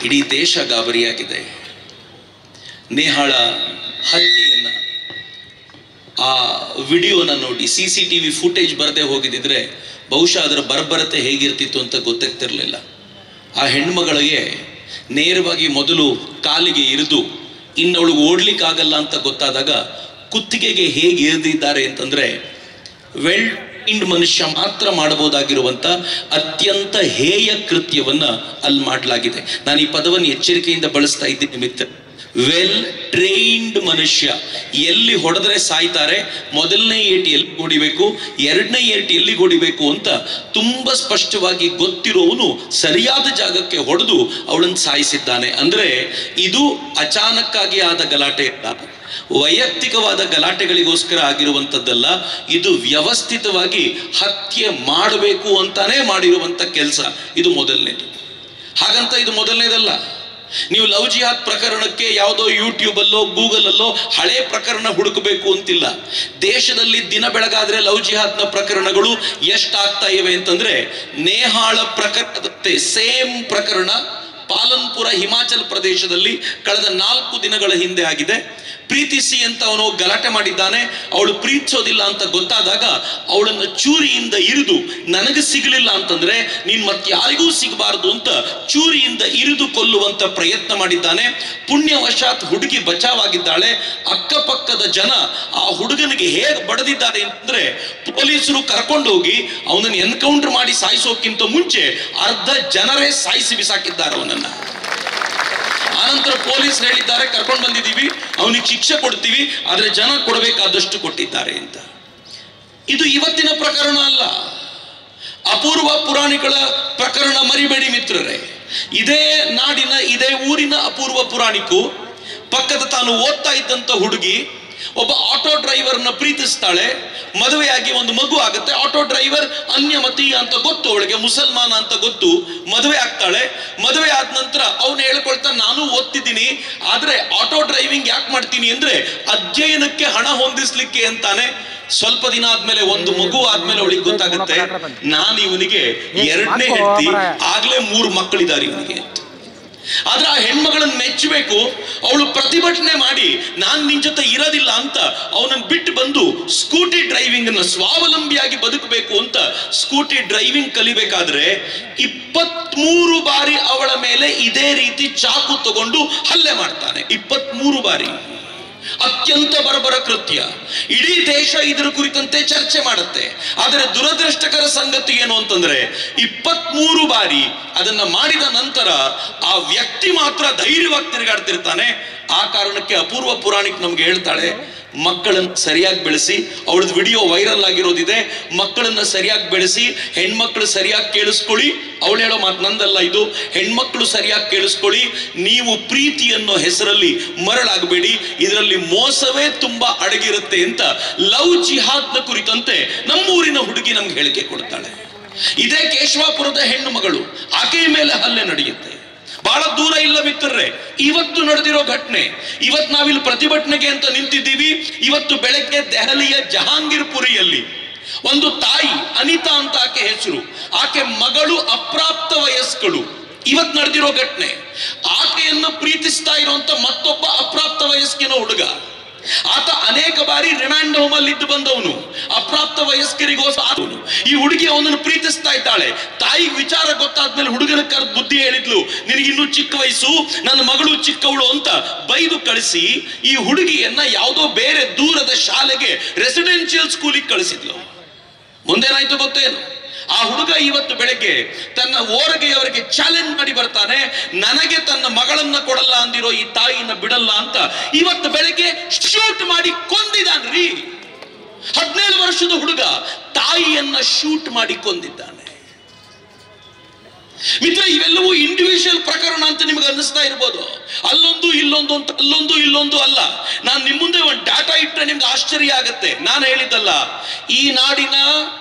ಇಡೀ ದೇಶ ಗಾಬರಿಯಾಗಿದೆ ನೇಹಾಳ ಹತ್ಯೆಯನ್ನ ಆ ವಿಡಿಯೋನ ನೋಡಿ C C T V footage ಬರದೆ ಹೋಗಿದ್ದಿದ್ರೆ ಬಹುಶಃ ಅದರ ಬರ್ಬರತೆ ಹೇಗಿರ್ತಿತ್ತು ಅಂತ ಗೊತ್ತಾಗ್ತಿರ್ಲಿಲ್ಲ ಆ ಹೆಣ್ಮಗಳಿಗೆ ನೇರವಾಗಿ ಮೊದಲು ಕಾಲಿಗೆ ಇರಿದು ಇನ್ನವಳು ಓಡ್ಲಿಕ್ಕಾಗಲ್ಲ ಅಂತ ಗೊತ್ತಾದಾಗ ಕುತ್ತಿಗೆಗೆ ಹೇಗೆ ಇರಿದಿದ್ದಾರೆ ಅಂತಂದ್ರೆ ವೆಲ್ ಇಂಡ್ ಮನುಷ್ಯ ಮಾತ್ರ ಮಾಡಬಹುದಾಗಿರುವಂತ ಅತ್ಯಂತ ಹೇಯ ಕೃತ್ಯವನ್ನ ಅಲ್ಲಿ ಮಾಡಲಾಗಿದೆ ನಾನು ಈ ಪದವನ್ನು ಎಚ್ಚರಿಕೆಯಿಂದ ಬಳಸ್ತಾ ಇದ್ದೀನಿ ಮಿತ್ರ ವೆಲ್ ಟ್ರೈನ್ಡ್ ಮನುಷ್ಯ ಎಲ್ಲಿ ಹೊಡೆದ್ರೆ ಸಾಯ್ತಾರೆ ಮೊದಲನೇ ಏಟಿ ಎಲ್ಲಿ ಹೊಡಿಬೇಕು ಎರಡನೇ ಏಟಿ ಎಲ್ಲಿ ಹೊಡಿಬೇಕು ಅಂತ ತುಂಬಾ ಸ್ಪಷ್ಟವಾಗಿ ಗೊತ್ತಿರೋವನು ಸರಿಯಾದ ಜಾಗಕ್ಕೆ ಹೊಡೆದು ಅವಳನ್ನು ಸಾಯಿಸಿದ್ದಾನೆ ಅಂದ್ರೆ ಇದು ಅಚಾನಕ್ಕಾಗಿ ಆದ ಗಲಾಟೆ ಅಲ್ಲ ವೈಯಕ್ತಿಕವಾದ ಗಲಾಟೆಗಳಿಗೋಸ್ಕರ ಆಗಿರುವಂಥದ್ದಲ್ಲ ಇದು ವ್ಯವಸ್ಥಿತವಾಗಿ ಹತ್ಯೆ ಮಾಡಬೇಕು ಅಂತಾನೆ ಮಾಡಿರುವಂತ ಕೆಲಸ ಇದು ಮೊದಲನೇದು ಹಾಗಂತ ಇದು ಮೊದಲನೇದಲ್ಲ ನೀವು ಲವ್ ಜಿಹಾದ್ ಪ್ರಕರಣಕ್ಕೆ ಯಾವುದೋ ಯೂಟ್ಯೂಬ್ ಅಲ್ಲೋ ಗೂಗಲ್ ಅಲ್ಲೋ ಹಳೆ ಪ್ರಕರಣ ಹುಡುಕಬೇಕು ಅಂತಿಲ್ಲ ದೇಶದಲ್ಲಿ ದಿನ ಬೆಳಗಾದ್ರೆ ಲವ್ ಜಿಹಾದ್ನ ಪ್ರಕರಣಗಳು ಎಷ್ಟಾಗ್ತಾ ಇವೆ ಅಂತಂದ್ರೆ ನೇಹಾಳ ಪ್ರಕರಣದಂತೆ ಸೇಮ್ ಪ್ರಕರಣ ಪಾಲನ್ಪುರ ಹಿಮಾಚಲ್ ಪ್ರದೇಶದಲ್ಲಿ ಕಳೆದ ನಾಲ್ಕು ದಿನಗಳ ಹಿಂದೆ ಆಗಿದೆ ಪ್ರೀತಿಸಿ ಅಂತ ಅವನು ಗಲಾಟೆ ಮಾಡಿದ್ದಾನೆ ಅವಳು ಪ್ರೀತಿಸೋದಿಲ್ಲ ಅಂತ ಗೊತ್ತಾದಾಗ ಅವಳನ್ನು ಚೂರಿಯಿಂದ ಇರಿದು ನನಗೆ ಸಿಗಲಿಲ್ಲ ಅಂತಂದ್ರೆ ನೀನ್ ಮತ್ತಾರಿಗೂ ಸಿಗಬಾರದು ಅಂತ ಚೂರಿಯಿಂದ ಇರಿದು ಕೊಲ್ಲುವಂತ ಪ್ರಯತ್ನ ಮಾಡಿದ್ದಾನೆ ಪುಣ್ಯವಶಾತ್ ಹುಡುಗಿ ಬಚಾವಾಗಿದ್ದಾಳೆ ಅಕ್ಕಪಕ್ಕದ ಜನ ಆ ಹುಡುಗನಿಗೆ ಹೇಗೆ ಬಡದಿದ್ದಾರೆ ಅಂತಂದ್ರೆ ಪೊಲೀಸರು ಕರ್ಕೊಂಡು ಹೋಗಿ ಅವನನ್ನು ಎನ್ಕೌಂಟರ್ ಮಾಡಿ ಸಾಯಿಸೋಕ್ಕಿಂತ ಮುಂಚೆ ಅರ್ಧ ಜನರೇ ಸಾಯಿಸಿ ಬಿಸಾಕಿದ್ದಾರೆ ಅವನನ್ನ ಆನಂತರ ಪೊಲೀಸ್ ಹೇಳಿದ್ದಾರೆ ಕರ್ಕೊಂಡು ಬಂದಿದ್ದೀವಿ ಅವನಿಗೆ ಶಿಕ್ಷೆ ಕೊಡ್ತೀವಿ ಆದ್ರೆ ಜನ ಕೊಡಬೇಕಾದಷ್ಟು ಕೊಟ್ಟಿದ್ದಾರೆ ಅಂತ ಇದು ಇವತ್ತಿನ ಪ್ರಕರಣ ಅಲ್ಲ ಅಪೂರ್ವ ಪುರಾಣಿಗಳ ಪ್ರಕರಣ ಮರಿಬೇಡಿ ಮಿತ್ರರೇ ಇದೇ ನಾಡಿನ ಇದೇ ಊರಿನ ಅಪೂರ್ವ ಪುರಾಣಿಕು ಪಕ್ಕದ ತಾನು ಓದ್ತಾ ಇದ್ದಂತ ಹುಡುಗಿ ಒಬ್ಬ ಆಟೋ ಡ್ರೈವರ್ನ ಪ್ರೀತಿಸ್ತಾಳೆ ಮದುವೆಯಾಗಿ ಒಂದು ಮಗು ಆಗುತ್ತೆ ಆಟೋ ಡ್ರೈವರ್ ಅನ್ಯಮತಿ ಅಂತ ಗೊತ್ತು ಅವಳಿಗೆ ಮುಸಲ್ಮಾನ ಅಂತ ಗೊತ್ತು ಮದುವೆ ಆಗ್ತಾಳೆ ಮದುವೆ ಆದ ನಂತರ ಅವನು ಹೇಳ್ಕೊಳ್ತಾ ನಾನು ಓದ್ತಿದ್ದೀನಿ ಆದ್ರೆ ಆಟೋ ಡ್ರೈವಿಂಗ್ ಯಾಕೆ ಮಾಡ್ತೀನಿ ಅಂದ್ರೆ ಅಧ್ಯಯನಕ್ಕೆ ಹಣ ಹೊಂದಿಸ್ಲಿಕ್ಕೆ ಅಂತಾನೆ ಸ್ವಲ್ಪ ದಿನ ಆದ್ಮೇಲೆ ಒಂದು ಮಗು ಆದ್ಮೇಲೆ ಅವಳಿಗೆ ಗೊತ್ತಾಗುತ್ತೆ ನಾನು ಇವನಿಗೆ ಎರಡನೇ ಹೆಂಡತಿ ಆಗ್ಲೇ ಮೂರು ಮಕ್ಕಳಿದ್ದಾರೆ ಇವನಿಗೆ ಅಂತ ಆದ್ರೆ ಆ ಹೆಣ್ಮಗಳನ್ನ ಮೆಚ್ಚಬೇಕು ಅವಳು ಪ್ರತಿಭಟನೆ ಮಾಡಿ ನಾನ್ ನಿನ್ ಜೊತೆ ಇರೋದಿಲ್ಲ ಅಂತ ಅವನನ್ನ ಬಿಟ್ಟು ಬಂದು ಸ್ಕೂಟಿ ಡ್ರೈವಿಂಗ್ ಅನ್ನ ಸ್ವಾವಲಂಬಿಯಾಗಿ ಬದುಕಬೇಕು ಅಂತ ಸ್ಕೂಟಿ ಡ್ರೈವಿಂಗ್ ಕಲಿಬೇಕಾದ್ರೆ ಇಪ್ಪತ್ಮೂರು ಬಾರಿ ಅವಳ ಮೇಲೆ ಇದೇ ರೀತಿ ಚಾಕು ತಗೊಂಡು ಹಲ್ಲೆ ಮಾಡ್ತಾನೆ ಇಪ್ಪತ್ಮೂರು ಬಾರಿ ಅತ್ಯಂತ ಬರಬರ ಕೃತ್ಯ ಇಡೀ ದೇಶ ಇದರ ಕುರಿತಂತೆ ಚರ್ಚೆ ಮಾಡುತ್ತೆ ಆದರೆ ದುರದೃಷ್ಟಕರ ಸಂಗತಿ ಏನು ಅಂತಂದ್ರೆ ಇಪ್ಪತ್ಮೂರು ಬಾರಿ ಅದನ್ನ ಮಾಡಿದ ನಂತರ ಆ ವ್ಯಕ್ತಿ ಮಾತ್ರ ಧೈರ್ಯವಾಗಿ ತಿರುಗಾಡ್ತಿರ್ತಾನೆ ಆ ಕಾರಣಕ್ಕೆ ಅಪೂರ್ವ ಪುರಾಣಿಕ್ ನಮ್ಗೆ ಹೇಳ್ತಾಳೆ ಮಕ್ಕಳನ್ನ ಸರಿಯಾಗಿ ಬೆಳೆಸಿ ಅವಳದ್ ವಿಡಿಯೋ ವೈರಲ್ ಆಗಿರೋದಿದೆ ಮಕ್ಕಳನ್ನ ಸರಿಯಾಗಿ ಬೆಳೆಸಿ ಹೆಣ್ಮಕ್ಳು ಸರಿಯಾಗಿ ಕೇಳಿಸ್ಕೊಳ್ಳಿ ಅವಳು ಹೇಳೋ ಮಾತು ನಂದಲ್ಲ ಇದು ಹೆಣ್ಮಕ್ಳು ಸರಿಯಾಗಿ ಕೇಳಿಸ್ಕೊಳ್ಳಿ ನೀವು ಪ್ರೀತಿ ಅನ್ನೋ ಹೆಸರಲ್ಲಿ ಮರಳಾಗಬೇಡಿ ಇದರಲ್ಲಿ ಮೋಸವೇ ತುಂಬಾ ಅಡಗಿರುತ್ತೆ ಅಂತ ಲವ್ ಜಿಹಾದ್ನ ಕುರಿತಂತೆ ನಮ್ಮೂರಿನ ಹುಡುಗಿ ನಮ್ಗೆ ಹೇಳಿಕೆ ಕೊಡ್ತಾಳೆ ಇದೇ ಕೇಶವಾಪುರದ ಹೆಣ್ಣು ಮಗಳು ಆಕೆಯ ಮೇಲೆ ಹಲ್ಲೆ ನಡೆಯುತ್ತೆ ಬಹಳ ದೂರ ಇಲ್ಲ ಮಿತ್ರರೇ ಇವತ್ತು ನಡೆದಿರೋ ಘಟನೆ ಇವತ್ತು ನಾವಿಲ್ಲಿ ಪ್ರತಿಭಟನೆಗೆ ಅಂತ ನಿಂತಿದ್ದೀವಿ ಇವತ್ತು ಬೆಳಗ್ಗೆ ದೆಹಲಿಯ ಜಹಾಂಗೀರ್ಪುರಿಯಲ್ಲಿ ಒಂದು ತಾಯಿ ಅನಿತಾ ಅಂತ ಆಕೆ ಹೆಸರು ಆಕೆ ಮಗಳು ಅಪ್ರಾಪ್ತ ವಯಸ್ಕಳು ಇವತ್ತು ನಡೆದಿರೋ ಘಟನೆ ಆಕೆಯನ್ನು ಪ್ರೀತಿಸ್ತಾ ಇರುವಂತ ಮತ್ತೊಬ್ಬ ಅಪ್ರಾಪ್ತ ವಯಸ್ಕಿನ ಹುಡುಗ ಆತ ಅನೇಕ ಬಾರಿ ರಿಮ್ಯಾಂಡ್ ಹೋಮ್ ಅಲ್ಲಿ ಇದ್ದು ಬಂದವನು ಅಪ್ರಾಪ್ತ ವಯಸ್ಕರಿಗೋಸ್ಕರ ಆದವನು. ಈ ಹುಡುಗಿ ಅವನನ್ನು ಪ್ರೀತಿಸ್ತಾ ಇದ್ದಾಳೆ ತಾಯಿ ವಿಚಾರ ಗೊತ್ತಾದ್ಮೇಲೆ ಹುಡುಗನ ಕರೆದು ಬುದ್ಧಿ ಹೇಳಿದ್ಲು ನಿನಗಿನ್ನೂ ಚಿಕ್ಕ ವಯಸ್ಸು ನನ್ನ ಮಗಳು ಚಿಕ್ಕವಳು ಅಂತ ಬೈದು ಕಳಿಸಿ ಈ ಹುಡುಗಿಯನ್ನ ಯಾವುದೋ ಬೇರೆ ದೂರದ ಶಾಲೆಗೆ ರೆಸಿಡೆನ್ಷಿಯಲ್ ಸ್ಕೂಲಿಗೆ ಕಳಿಸಿದ್ಲು ಮುಂದೇನಾಯ್ತು ಗೊತ್ತೇನು ಆ ಹುಡುಗ ಇವತ್ತು ಬೆಳಗ್ಗೆ ತನ್ನ ಓರಗೆಯವರಿಗೆ ಚಾಲೆಂಜ್ ಮಾಡಿ ಬರ್ತಾನೆ ನನಗೆ ತನ್ನ ಮಗಳನ್ನ ಕೊಡಲ್ಲ ಅಂದಿರೋ ಈ ತಾಯಿನ ಬಿಡಲ್ಲ ಅಂತ ಇವತ್ತು ಬೆಳಗ್ಗೆ ಶೂಟ್ ಮಾಡಿ ಕೊಂದಿದ್ದಾನ್ರಿ ಹದಿನೇಳು ವರ್ಷದ ಹುಡುಗ ತಾಯಿಯನ್ನ ಶೂಟ್ ಮಾಡಿ ಕೊಂದಿದ್ದಾನೆ ಮಿತ್ರ ಇವೆಲ್ಲವೂ ಇಂಡಿವಿಜುವಲ್ ಪ್ರಕರಣ ಅಂತ ನಿಮಗೆ ಅನ್ನಿಸ್ತಾ ಇರ್ಬೋದು ಅಲ್ಲೊಂದು ಇಲ್ಲೊಂದು ಅಂತ ಅಲ್ಲೊಂದು ಇಲ್ಲೊಂದು ಅಲ್ಲ ನಾನು ನಿಮ್ಮ ಮುಂದೆ ಒಂದು ಡಾಟಾ ಇಟ್ಟರೆ ನಿಮ್ಗೆ ಆಶ್ಚರ್ಯ ಆಗತ್ತೆ ನಾನು ಹೇಳಿದ್ದಲ್ಲ ಈ ನಾಡಿನ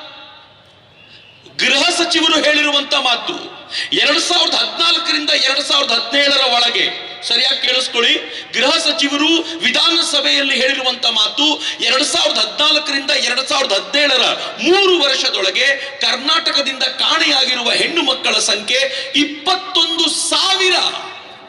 ಗೃಹ ಸಚಿವರು ಹೇಳಿರುವಂತ ಮಾತು ಎರಡ್ ಸಾವಿರದ ಹದಿನಾಲ್ಕರಿಂದ ಎರಡ್ ಸಾವಿರದ ಹದಿನೇಳರ ಒಳಗೆ ಸರಿಯಾಗಿ ಕೇಳಿಸ್ಕೊಳ್ಳಿ ಗೃಹ ಸಚಿವರು ವಿಧಾನಸಭೆಯಲ್ಲಿ ಹೇಳಿರುವಂತ ಮಾತು ಎರಡ್ ಸಾವಿರದ ಹದಿನಾಲ್ಕರಿಂದ ಎರಡ್ ಸಾವಿರದ ಹದಿನೇಳರ ಮೂರು ವರ್ಷದೊಳಗೆ ಕರ್ನಾಟಕದಿಂದ ಕಾಣೆಯಾಗಿರುವ ಹೆಣ್ಣು ಮಕ್ಕಳ ಸಂಖ್ಯೆ ಇಪ್ಪತ್ತೊಂದು ಸಾವಿರ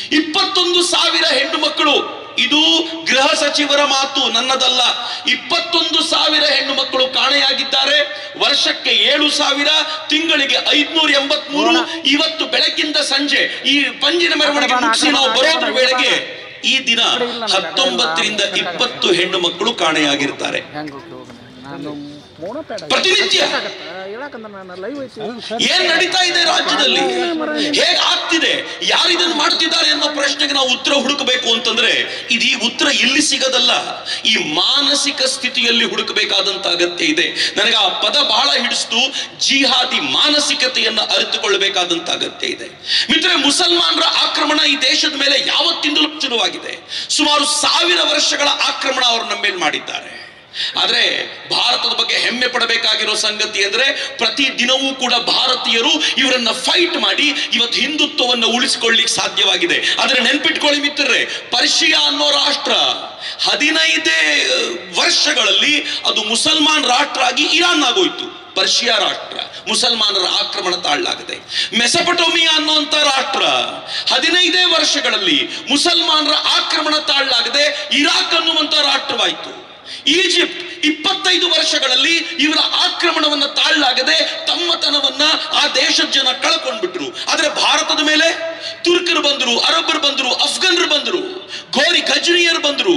ಇಪ್ಪತ್ತೊಂದು ಸಾವಿರ ಹೆಣ್ಣು ಮಕ್ಕಳು ಇದು ಗೃಹ ಸಚಿವರ ಮಾತು ನನ್ನದಲ್ಲ ಇಪ್ಪತ್ತೊಂದು ಸಾವಿರ ಹೆಣ್ಣು ಮಕ್ಕಳು ಕಾಣೆಯಾಗಿದ್ದಾರೆ ವರ್ಷಕ್ಕೆ ಏಳು ಸಾವಿರ ತಿಂಗಳಿಗೆ ಐದ್ನೂರ ಎಂಬತ್ಮೂರು ಇವತ್ತು ಬೆಳಗ್ಗಿಂದ ಸಂಜೆ ಈ ಪಂಜಿನ ಮೆರವಣಿಗೆ ಮುಗಿಸಿ ನಾವು ಬರೋದ್ರ ವೇಳೆಗೆ ಈ ದಿನ ಹತ್ತೊಂಬತ್ತರಿಂದ ಇಪ್ಪತ್ತು ಹೆಣ್ಣು ಮಕ್ಕಳು ಕಾಣೆಯಾಗಿರ್ತಾರೆ ಹೆಂಗ್ ಹೋಗ್ತಿ ಹೋಗೋಣ ನಾನು ಮೋನೋ ಪ್ಯಾಡ್ ಪ್ರತಿನಿತ್ಯ ಹೇಳಕಂದ್ರೆ ನಾನು ಲೈವ್ ಐತಿ ಏನ್ ನಡೀತಾ ಇದೆ ರಾಜ್ಯದಲ್ಲಿ ಹೇಗ್ ಆಗ್ತಿದೆ ಯಾರು ಇದನ್ನು ಮಾಡ್ತಿದ್ದಾರೆ ಅನ್ನೋ ಪ್ರಶ್ನೆಗೆ ನಾವು ಉತ್ತರ ಹುಡುಕಬೇಕು ಅಂತಂದ್ರೆ ಇದು ಈ ಉತ್ತರ ಇಲ್ಲಿ ಸಿಗದಲ್ಲ ಈ ಮಾನಸಿಕ ಸ್ಥಿತಿಯಲ್ಲಿ ಹುಡುಕಬೇಕಾದಂತ ಅಗತ್ಯ ಇದೆ ನನಗೆ ಆ ಪದ ಬಹಳ ಹಿಡಿಸ್ತು ಜಿಹಾದಿ ಮಾನಸಿಕತೆಯನ್ನ ಅರಿತುಕೊಳ್ಳಬೇಕಾದಂತ ಅಗತ್ಯ ಇದೆ ಮಿತ್ರ ಮುಸಲ್ಮಾನರ ಆಕ್ರಮಣ ಈ ದೇಶದ ಮೇಲೆ ಯಾವತ್ತಿಂದಲೂ ಶುರುವಾಗಿದೆ ಸುಮಾರು ಸಾವಿರ ವರ್ಷಗಳ ಆಕ್ರಮಣ ಅವರು ನಮ್ಮ ಮೇಲೆ ಮಾಡಿದ್ದಾರೆ ಆದ್ರೆ ಭಾರತದ ಬಗ್ಗೆ ಹೆಮ್ಮೆ ಪಡಬೇಕಾಗಿರೋ ಸಂಗತಿ ಅಂದ್ರೆ ಪ್ರತಿ ದಿನವೂ ಕೂಡ ಭಾರತೀಯರು ಇವರನ್ನ ಫೈಟ್ ಮಾಡಿ ಇವತ್ತು ಹಿಂದುತ್ವವನ್ನು ಉಳಿಸಿಕೊಳ್ಳಿಕ್ಕೆ ಸಾಧ್ಯವಾಗಿದೆ ಆದ್ರೆ ನೆನ್ಪಿಟ್ಕೊಳ್ಳಿ ಮಿತ್ರರೇ ಪರ್ಷಿಯಾ ಅನ್ನೋ ರಾಷ್ಟ್ರ ಹದಿನೈದೇ ವರ್ಷಗಳಲ್ಲಿ ಅದು ಮುಸಲ್ಮಾನ್ ರಾಷ್ಟ್ರ ಆಗಿ ಇರಾನ್ ಆಗೋಯ್ತು ಪರ್ಷಿಯಾ ರಾಷ್ಟ್ರ ಮುಸಲ್ಮಾನರ ಆಕ್ರಮಣ ತಾಳಲಾಗದೆ ಮೆಸಪಟೋಮಿಯಾ ಅನ್ನುವಂತ ರಾಷ್ಟ್ರ ಹದಿನೈದೇ ವರ್ಷಗಳಲ್ಲಿ ಮುಸಲ್ಮಾನರ ಆಕ್ರಮಣ ತಾಳಲಾಗದೆ ಇರಾಕ್ ಅನ್ನುವಂತ ರಾಷ್ಟ್ರವಾಯಿತು ಈಜಿಪ್ಟ್ ಇಪ್ಪತ್ತೈದು ವರ್ಷಗಳಲ್ಲಿ ಇವರ ಆಕ್ರಮಣವನ್ನ ತಾಳಲಾಗದೆ ತಮ್ಮತನವನ್ನ ಆ ದೇಶದ ಜನ ಕಳ್ಕೊಂಡ್ಬಿಟ್ರು ಆದ್ರೆ ಭಾರತದ ಮೇಲೆ ತುರ್ಕರು ಬಂದರು ಅರಬ್ಬರು ಬಂದರು ಅಫ್ಘನ್ರು ಬಂದರು ಗೋರಿ ಗಜನಿಯರು ಬಂದರು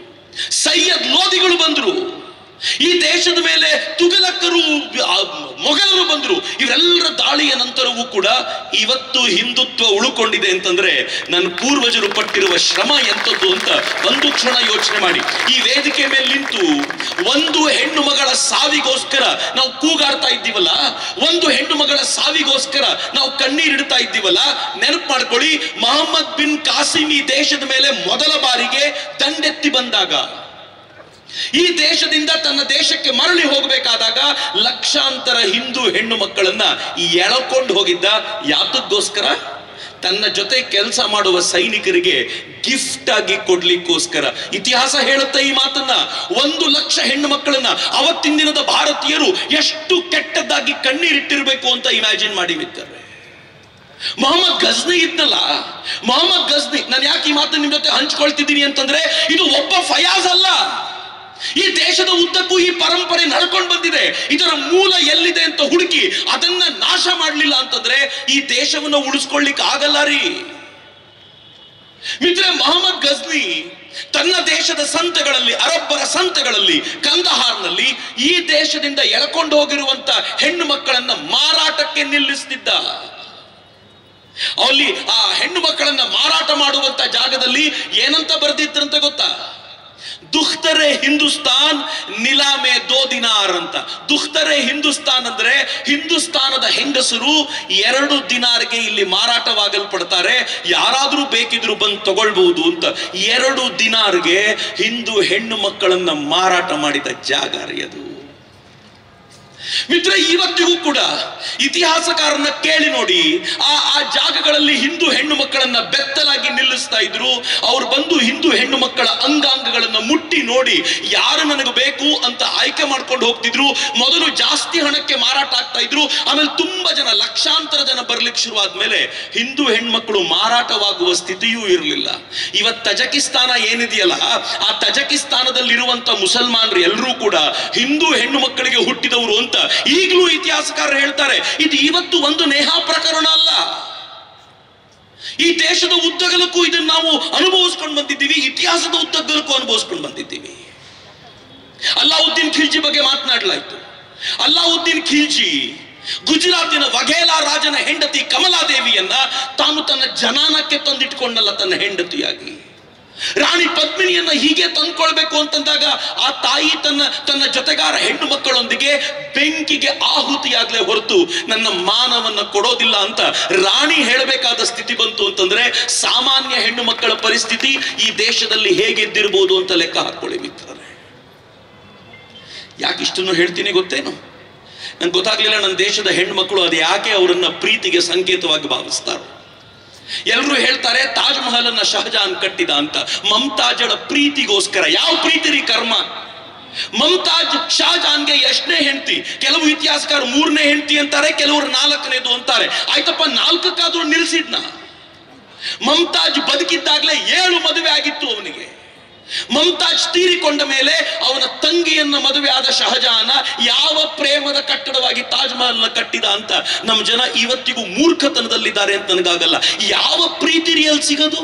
ಸೈಯದ್ ಲೋಧಿಗಳು ಬಂದರು ಈ ದೇಶದ ಮೇಲೆ ತುಗಲಕ್ಕರು ಆ, ಮೊಘಲರು ಬಂದರು ಇವರೆಲ್ಲರ ದಾಳಿಯ ನಂತರವೂ ಕೂಡ ಇವತ್ತು ಹಿಂದುತ್ವ ಉಳುಕೊಂಡಿದೆ ಅಂತಂದ್ರೆ ನನ್ನ ಪೂರ್ವಜರು ಪಟ್ಟಿರುವ ಶ್ರಮ ಎಂಥದ್ದು ಅಂತ ಒಂದು ಕ್ಷಣ ಯೋಚನೆ ಮಾಡಿ ಈ ವೇದಿಕೆ ಮೇಲೆ ನಿಂತು ಒಂದು ಹೆಣ್ಣು ಮಗಳ ಸಾವಿಗೋಸ್ಕರ ನಾವು ಕೂಗಾಡ್ತಾ ಇದ್ದೀವಲ್ಲ ಒಂದು ಹೆಣ್ಣು ಮಗಳ ಸಾವಿಗೋಸ್ಕರ ನಾವು ಕಣ್ಣೀರಿಡ್ತಾ ಇದ್ದೀವಲ್ಲ ನೆನಪು ಮಾಡ್ಕೊಳ್ಳಿ ಮೊಹಮ್ಮದ್ ಬಿನ್ ಕಾಸಿಂ ಈ ದೇಶದ ಮೇಲೆ ಮೊದಲ ಬಾರಿಗೆ ದಂಡೆತ್ತಿ ಬಂದಾಗ ಈ ದೇಶದಿಂದ ತನ್ನ ದೇಶಕ್ಕೆ ಮರಳಿ ಹೋಗಬೇಕಾದಾಗ ಲಕ್ಷಾಂತರ ಹಿಂದೂ ಹೆಣ್ಣು ಮಕ್ಕಳನ್ನ ಎಳಕೊಂಡು ಹೋಗಿದ್ದ ಯಾತಕ್ಕೋಸ್ಕರ ತನ್ನ ಜೊತೆ ಕೆಲಸ ಮಾಡುವ ಸೈನಿಕರಿಗೆ ಗಿಫ್ಟ್ ಆಗಿ ಕೊಡ್ಲಿಕ್ಕೋಸ್ಕರ ಇತಿಹಾಸ ಹೇಳುತ್ತೆ ಈ ಮಾತನ್ನ ಒಂದು ಲಕ್ಷ ಹೆಣ್ಣು ಮಕ್ಕಳನ್ನ ಅವತ್ತಿನ ದಿನದ ಭಾರತೀಯರು ಎಷ್ಟು ಕೆಟ್ಟದ್ದಾಗಿ ಕಣ್ಣೀರಿಟ್ಟಿರ್ಬೇಕು ಅಂತ ಇಮ್ಯಾಜಿನ್ ಮಾಡಿ ಮಿತ್ತರೆ ಮೊಹಮ್ಮದ್ ಗಜ್ನಿ ಇದ್ನಲ್ಲ ಮೊಹಮ್ಮದ್ ಗಜ್ನಿ ನಾನು ಯಾಕೆ ಈ ಮಾತನ್ನ ನಿಮ್ ಜೊತೆ ಹಂಚ್ಕೊಳ್ತಿದ್ದೀನಿ ಅಂತಂದ್ರೆ ಇದು ಒಬ್ಬ ಫಯಾಜ್ ಅಲ್ಲ ಈ ದೇಶದ ಉದ್ದಕ್ಕೂ ಈ ಪರಂಪರೆ ನಡ್ಕೊಂಡು ಬಂದಿದೆ ಇದರ ಮೂಲ ಎಲ್ಲಿದೆ ಅಂತ ಹುಡುಕಿ ಅದನ್ನ ನಾಶ ಮಾಡಲಿಲ್ಲ ಅಂತಂದ್ರೆ ಈ ದೇಶವನ್ನು ಉಳಿಸ್ಕೊಳ್ಳಿಕ್ ಆಗಲ್ಲ ರೀ ಮಿತ್ರ ಮೊಹಮ್ಮದ್ ಗಜ್ನಿ ತನ್ನ ದೇಶದ ಸಂತೆಗಳಲ್ಲಿ ಅರಬ್ಬರ ಸಂತೆಗಳಲ್ಲಿ ಕಂದಹಾರ್ನಲ್ಲಿ ಈ ದೇಶದಿಂದ ಎಳ್ಕೊಂಡು ಹೋಗಿರುವಂತ ಹೆಣ್ಣು ಮಕ್ಕಳನ್ನ ಮಾರಾಟಕ್ಕೆ ನಿಲ್ಲಿಸ್ತಿದ್ದ ಅಲ್ಲಿ ಆ ಹೆಣ್ಣು ಮಕ್ಕಳನ್ನ ಮಾರಾಟ ಮಾಡುವಂತ ಜಾಗದಲ್ಲಿ ಏನಂತ ಬರೆದಿದ್ರಂತ ಗೊತ್ತಾ ದುಖ್ತರೆ ಹಿಂದೂಸ್ತಾನ್ ನಿಲಾಮೆ ದೋ ದಿನಾರ್ ಅಂತ ದುಖ್ತರೆ ಹಿಂದೂಸ್ತಾನ್ ಅಂದ್ರೆ ಹಿಂದೂಸ್ತಾನದ ಹೆಂಗಸರು ಎರಡು ದಿನಾರ್ಗೆ ಇಲ್ಲಿ ಮಾರಾಟವಾಗಲ್ಪಡ್ತಾರೆ ಯಾರಾದ್ರೂ ಬೇಕಿದ್ರು ಬಂದು ತಗೊಳ್ಬಹುದು ಅಂತ ಎರಡು ದಿನಾರ್ಗೆ ಹಿಂದೂ ಹೆಣ್ಣು ಮಕ್ಕಳನ್ನ ಮಾರಾಟ ಮಾಡಿದ ಜಾಗ ರೀ ಅದು ಮಿತ್ರ ಇವತ್ತಿಗೂ ಕೂಡ ಇತಿಹಾಸಕಾರನ ಕೇಳಿ ನೋಡಿ ಆ ಆ ಜಾಗಗಳಲ್ಲಿ ಹಿಂದೂ ಹೆಣ್ಣು ಮಕ್ಕಳನ್ನ ಬೆತ್ತಲಾಗಿ ನಿಲ್ಲಿಸ್ತಾ ಇದ್ರು ಅವ್ರು ಬಂದು ಹಿಂದೂ ಹೆಣ್ಣು ಮಕ್ಕಳ ಅಂಗಾಂಗಗಳನ್ನ ಮುಟ್ಟಿ ನೋಡಿ ಯಾರು ನನಗೆ ಬೇಕು ಅಂತ ಆಯ್ಕೆ ಮಾಡ್ಕೊಂಡು ಹೋಗ್ತಿದ್ರು ಮೊದಲು ಜಾಸ್ತಿ ಹಣಕ್ಕೆ ಮಾರಾಟ ಆಗ್ತಾ ಇದ್ರು ಆಮೇಲೆ ತುಂಬಾ ಜನ ಲಕ್ಷಾಂತರ ಜನ ಬರ್ಲಿಕ್ಕೆ ಶುರುವಾದ್ಮೇಲೆ ಹಿಂದೂ ಹೆಣ್ಮಕ್ಳು ಮಾರಾಟವಾಗುವ ಸ್ಥಿತಿಯೂ ಇರಲಿಲ್ಲ ಇವತ್ ತಜಕಿಸ್ತಾನ ಏನಿದೆಯಲ್ಲ ಆ ತಜಕಿಸ್ತಾನದಲ್ಲಿರುವಂತ ಮುಸಲ್ಮಾನರು ಎಲ್ಲರೂ ಕೂಡ ಹಿಂದೂ ಹೆಣ್ಣು ಮಕ್ಕಳಿಗೆ ಹುಟ್ಟಿದವರು ಅಂತ ಈಗಲೂ ಇತಿಹಾಸಕಾರರು ಹೇಳ್ತಾರೆ ಇದು ಇವತ್ತು ಒಂದು ನೇಹಾ ಪ್ರಕರಣ ಅಲ್ಲ ಈ ದೇಶದ ಉದ್ದಗಲಕ್ಕೂ ಇದನ್ನು ನಾವು ಅನುಭವಿಸ್ಕೊಂಡು ಬಂದಿದ್ದೀವಿ ಇತಿಹಾಸದ ಉದ್ದಗಲಕ್ಕೂ ಅನುಭವಿಸ್ಕೊಂಡು ಬಂದಿದ್ದೀವಿ ಅಲ್ಲಾವುದ್ದೀನ್ ಖಿಲ್ಜಿ ಬಗ್ಗೆ ಮಾತನಾಡಲಾಯಿತು ಅಲ್ಲಾವುದ್ದೀನ್ ಖಿಲ್ಜಿ ಗುಜರಾತಿನ ವಘೇಲಾ ರಾಜನ ಹೆಂಡತಿ ಕಮಲಾದೇವಿಯನ್ನ ತಾನು ತನ್ನ ಜನಾನಕ್ಕೆ ತಂದಿಟ್ಕೊಂಡಲ್ಲ ತನ್ನ ಹೆಂಡತಿಯಾಗಿ ರಾಣಿ ಪದ್ಮಿನಿಯನ್ನ ಹೀಗೆ ತಂದ್ಕೊಳ್ಬೇಕು ಅಂತಂದಾಗ ಆ ತಾಯಿ ತನ್ನ ತನ್ನ ಜೊತೆಗಾರ ಹೆಣ್ಣು ಮಕ್ಕಳೊಂದಿಗೆ ಬೆಂಕಿಗೆ ಆಹುತಿಯಾಗ್ಲೇ ಹೊರತು ನನ್ನ ಮಾನವನ್ನ ಕೊಡೋದಿಲ್ಲ ಅಂತ ರಾಣಿ ಹೇಳಬೇಕಾದ ಸ್ಥಿತಿ ಬಂತು ಅಂತಂದ್ರೆ ಸಾಮಾನ್ಯ ಹೆಣ್ಣು ಮಕ್ಕಳ ಪರಿಸ್ಥಿತಿ ಈ ದೇಶದಲ್ಲಿ ಹೇಗಿದ್ದಿರ್ಬೋದು ಅಂತ ಲೆಕ್ಕ ಹಾಕೊಳ್ಳಿ ಮಿತ್ರರೇ ಯಾಕೆ ಇಷ್ಟನ್ನು ಹೇಳ್ತೀನಿ ಗೊತ್ತೇನು ನಂಗೆ ಗೊತ್ತಾಗ್ಲಿಲ್ಲ ನನ್ನ ದೇಶದ ಹೆಣ್ಣು ಮಕ್ಕಳು ಅದು ಯಾಕೆ ಅವರನ್ನ ಪ್ರೀತಿಗೆ ಸಂಕೇತವಾಗಿ ಭಾವಿಸ್ತಾರೋ ಎಲ್ಲರೂ ಹೇಳ್ತಾರೆ ತಾಜ್ ಮಹಲ್ ಅನ್ನ ಶಹಜಾನ್ ಕಟ್ಟಿದ ಅಂತ ಮಮತಾಜಳ ಪ್ರೀತಿಗೋಸ್ಕರ ಯಾವ ಪ್ರೀತಿ ರೀ ಕರ್ಮ ಮಮತಾಜ್ ಶಹಜಾನ್ಗೆ ಎಷ್ಟನೇ ಹೆಂಡತಿ ಕೆಲವು ಇತಿಹಾಸಕಾರ ಮೂರನೇ ಹೆಂಡತಿ ಅಂತಾರೆ ಕೆಲವರು ನಾಲ್ಕನೇದು ಅಂತಾರೆ ಆಯ್ತಪ್ಪ ನಾಲ್ಕಕ್ಕಾದ್ರೂ ನಿಲ್ಸಿದ್ನ ಮಮತಾಜ್ ಬದುಕಿದ್ದಾಗಲೇ ಏಳು ಮದುವೆ ಆಗಿತ್ತು ಅವನಿಗೆ ಮಮತಾಜ್ ತೀರಿಕೊಂಡ ಮೇಲೆ ಅವನ ತಂಗಿಯನ್ನ ಮದುವೆ ಆದ ಶಹಜಹಾನ ಯಾವ ಪ್ರೇಮದ ಕಟ್ಟಡವಾಗಿ ತಾಜ್ ಮಹಲ್ನ ಕಟ್ಟಿದ ಅಂತ ನಮ್ಮ ಜನ ಇವತ್ತಿಗೂ ಮೂರ್ಖತನದಲ್ಲಿದ್ದಾರೆ ಅಂತ ನನಗಾಗಲ್ಲ ಯಾವ ಪ್ರೀತಿ ರಿಯಲ್ ಸಿಗದು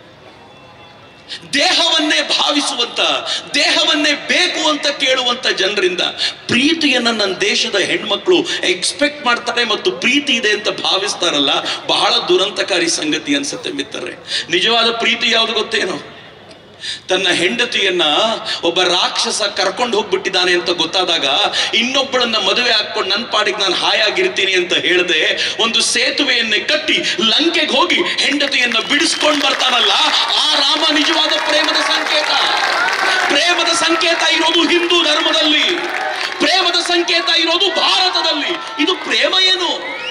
ದೇಹವನ್ನೇ ಭಾವಿಸುವಂತ ದೇಹವನ್ನೇ ಬೇಕು ಅಂತ ಕೇಳುವಂತ ಜನರಿಂದ ಪ್ರೀತಿಯನ್ನ ನನ್ನ ದೇಶದ ಹೆಣ್ಮಕ್ಳು ಎಕ್ಸ್ಪೆಕ್ಟ್ ಮಾಡ್ತಾರೆ ಮತ್ತು ಪ್ರೀತಿ ಇದೆ ಅಂತ ಭಾವಿಸ್ತಾರಲ್ಲ ಬಹಳ ದುರಂತಕಾರಿ ಸಂಗತಿ ಅನ್ಸುತ್ತೆ ಮಿತ್ತರೆ ನಿಜವಾದ ಪ್ರೀತಿ ಯಾವುದು ಗೊತ್ತೇನೋ ತನ್ನ ಹೆಂಡತಿಯನ್ನ ಒಬ್ಬ ರಾಕ್ಷಸ ಕರ್ಕೊಂಡು ಹೋಗ್ಬಿಟ್ಟಿದ್ದಾನೆ ಅಂತ ಗೊತ್ತಾದಾಗ ಇನ್ನೊಬ್ಬಳನ್ನ ಮದುವೆ ಹಾಕೊಂಡು ನನ್ನ ಪಾಡಿಗೆ ನಾನು ಹಾಯಾಗಿರ್ತೀನಿ ಅಂತ ಹೇಳದೆ ಒಂದು ಸೇತುವೆಯನ್ನೇ ಕಟ್ಟಿ ಲಂಕೆಗೆ ಹೋಗಿ ಹೆಂಡತಿಯನ್ನ ಬಿಡಿಸ್ಕೊಂಡು ಬರ್ತಾನಲ್ಲ ಆ ರಾಮ ನಿಜವಾದ ಪ್ರೇಮದ ಸಂಕೇತ ಪ್ರೇಮದ ಸಂಕೇತ ಇರೋದು ಹಿಂದೂ ಧರ್ಮದಲ್ಲಿ ಪ್ರೇಮದ ಸಂಕೇತ ಇರೋದು ಭಾರತದಲ್ಲಿ ಇದು ಪ್ರೇಮ ಏನು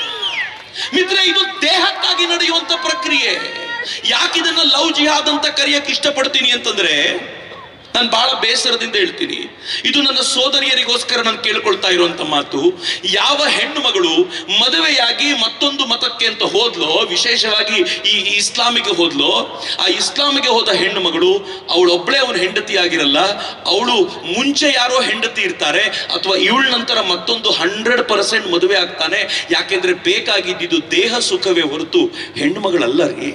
ಮಿತ್ರ ಇದು ದೇಹಕ್ಕಾಗಿ ನಡೆಯುವಂತ ಪ್ರಕ್ರಿಯೆ ಯಾಕಿದನ್ನ ಲವ್ ಜಿಹಾದ್ ಅಂತ ಕರೆಯಕ್ಕೆ ಇಷ್ಟಪಡ್ತೀನಿ ಅಂತಂದ್ರೆ ನಾನು ಬಹಳ ಬೇಸರದಿಂದ ಹೇಳ್ತೀನಿ ಇದು ನನ್ನ ಸೋದರಿಯರಿಗೋಸ್ಕರ ನಾನು ಕೇಳ್ಕೊಳ್ತಾ ಇರುವಂತ ಮಾತು ಯಾವ ಹೆಣ್ಣು ಮಗಳು ಮದುವೆಯಾಗಿ ಮತ್ತೊಂದು ಮತಕ್ಕೆ ಅಂತ ಹೋದ್ಲೋ ವಿಶೇಷವಾಗಿ ಈ ಈ ಇಸ್ಲಾಮಿಗೆ ಹೋದ್ಲೋ ಆ ಇಸ್ಲಾಮಿಗೆ ಹೋದ ಹೆಣ್ಣು ಮಗಳು ಅವಳೊಬ್ಳೆ ಅವನ ಹೆಂಡತಿ ಆಗಿರಲ್ಲ ಅವಳು ಮುಂಚೆ ಯಾರೋ ಹೆಂಡತಿ ಇರ್ತಾರೆ ಅಥವಾ ಇವಳ ನಂತರ ಮತ್ತೊಂದು ಹಂಡ್ರೆಡ್ ಪರ್ಸೆಂಟ್ ಮದುವೆ ಆಗ್ತಾನೆ ಯಾಕೆಂದ್ರೆ ಬೇಕಾಗಿದ್ದಿದ್ದು ದೇಹ ಸುಖವೇ ಹೊರತು ಹೆಣ್ಣು ಮಗಳಲ್ಲ ರೀ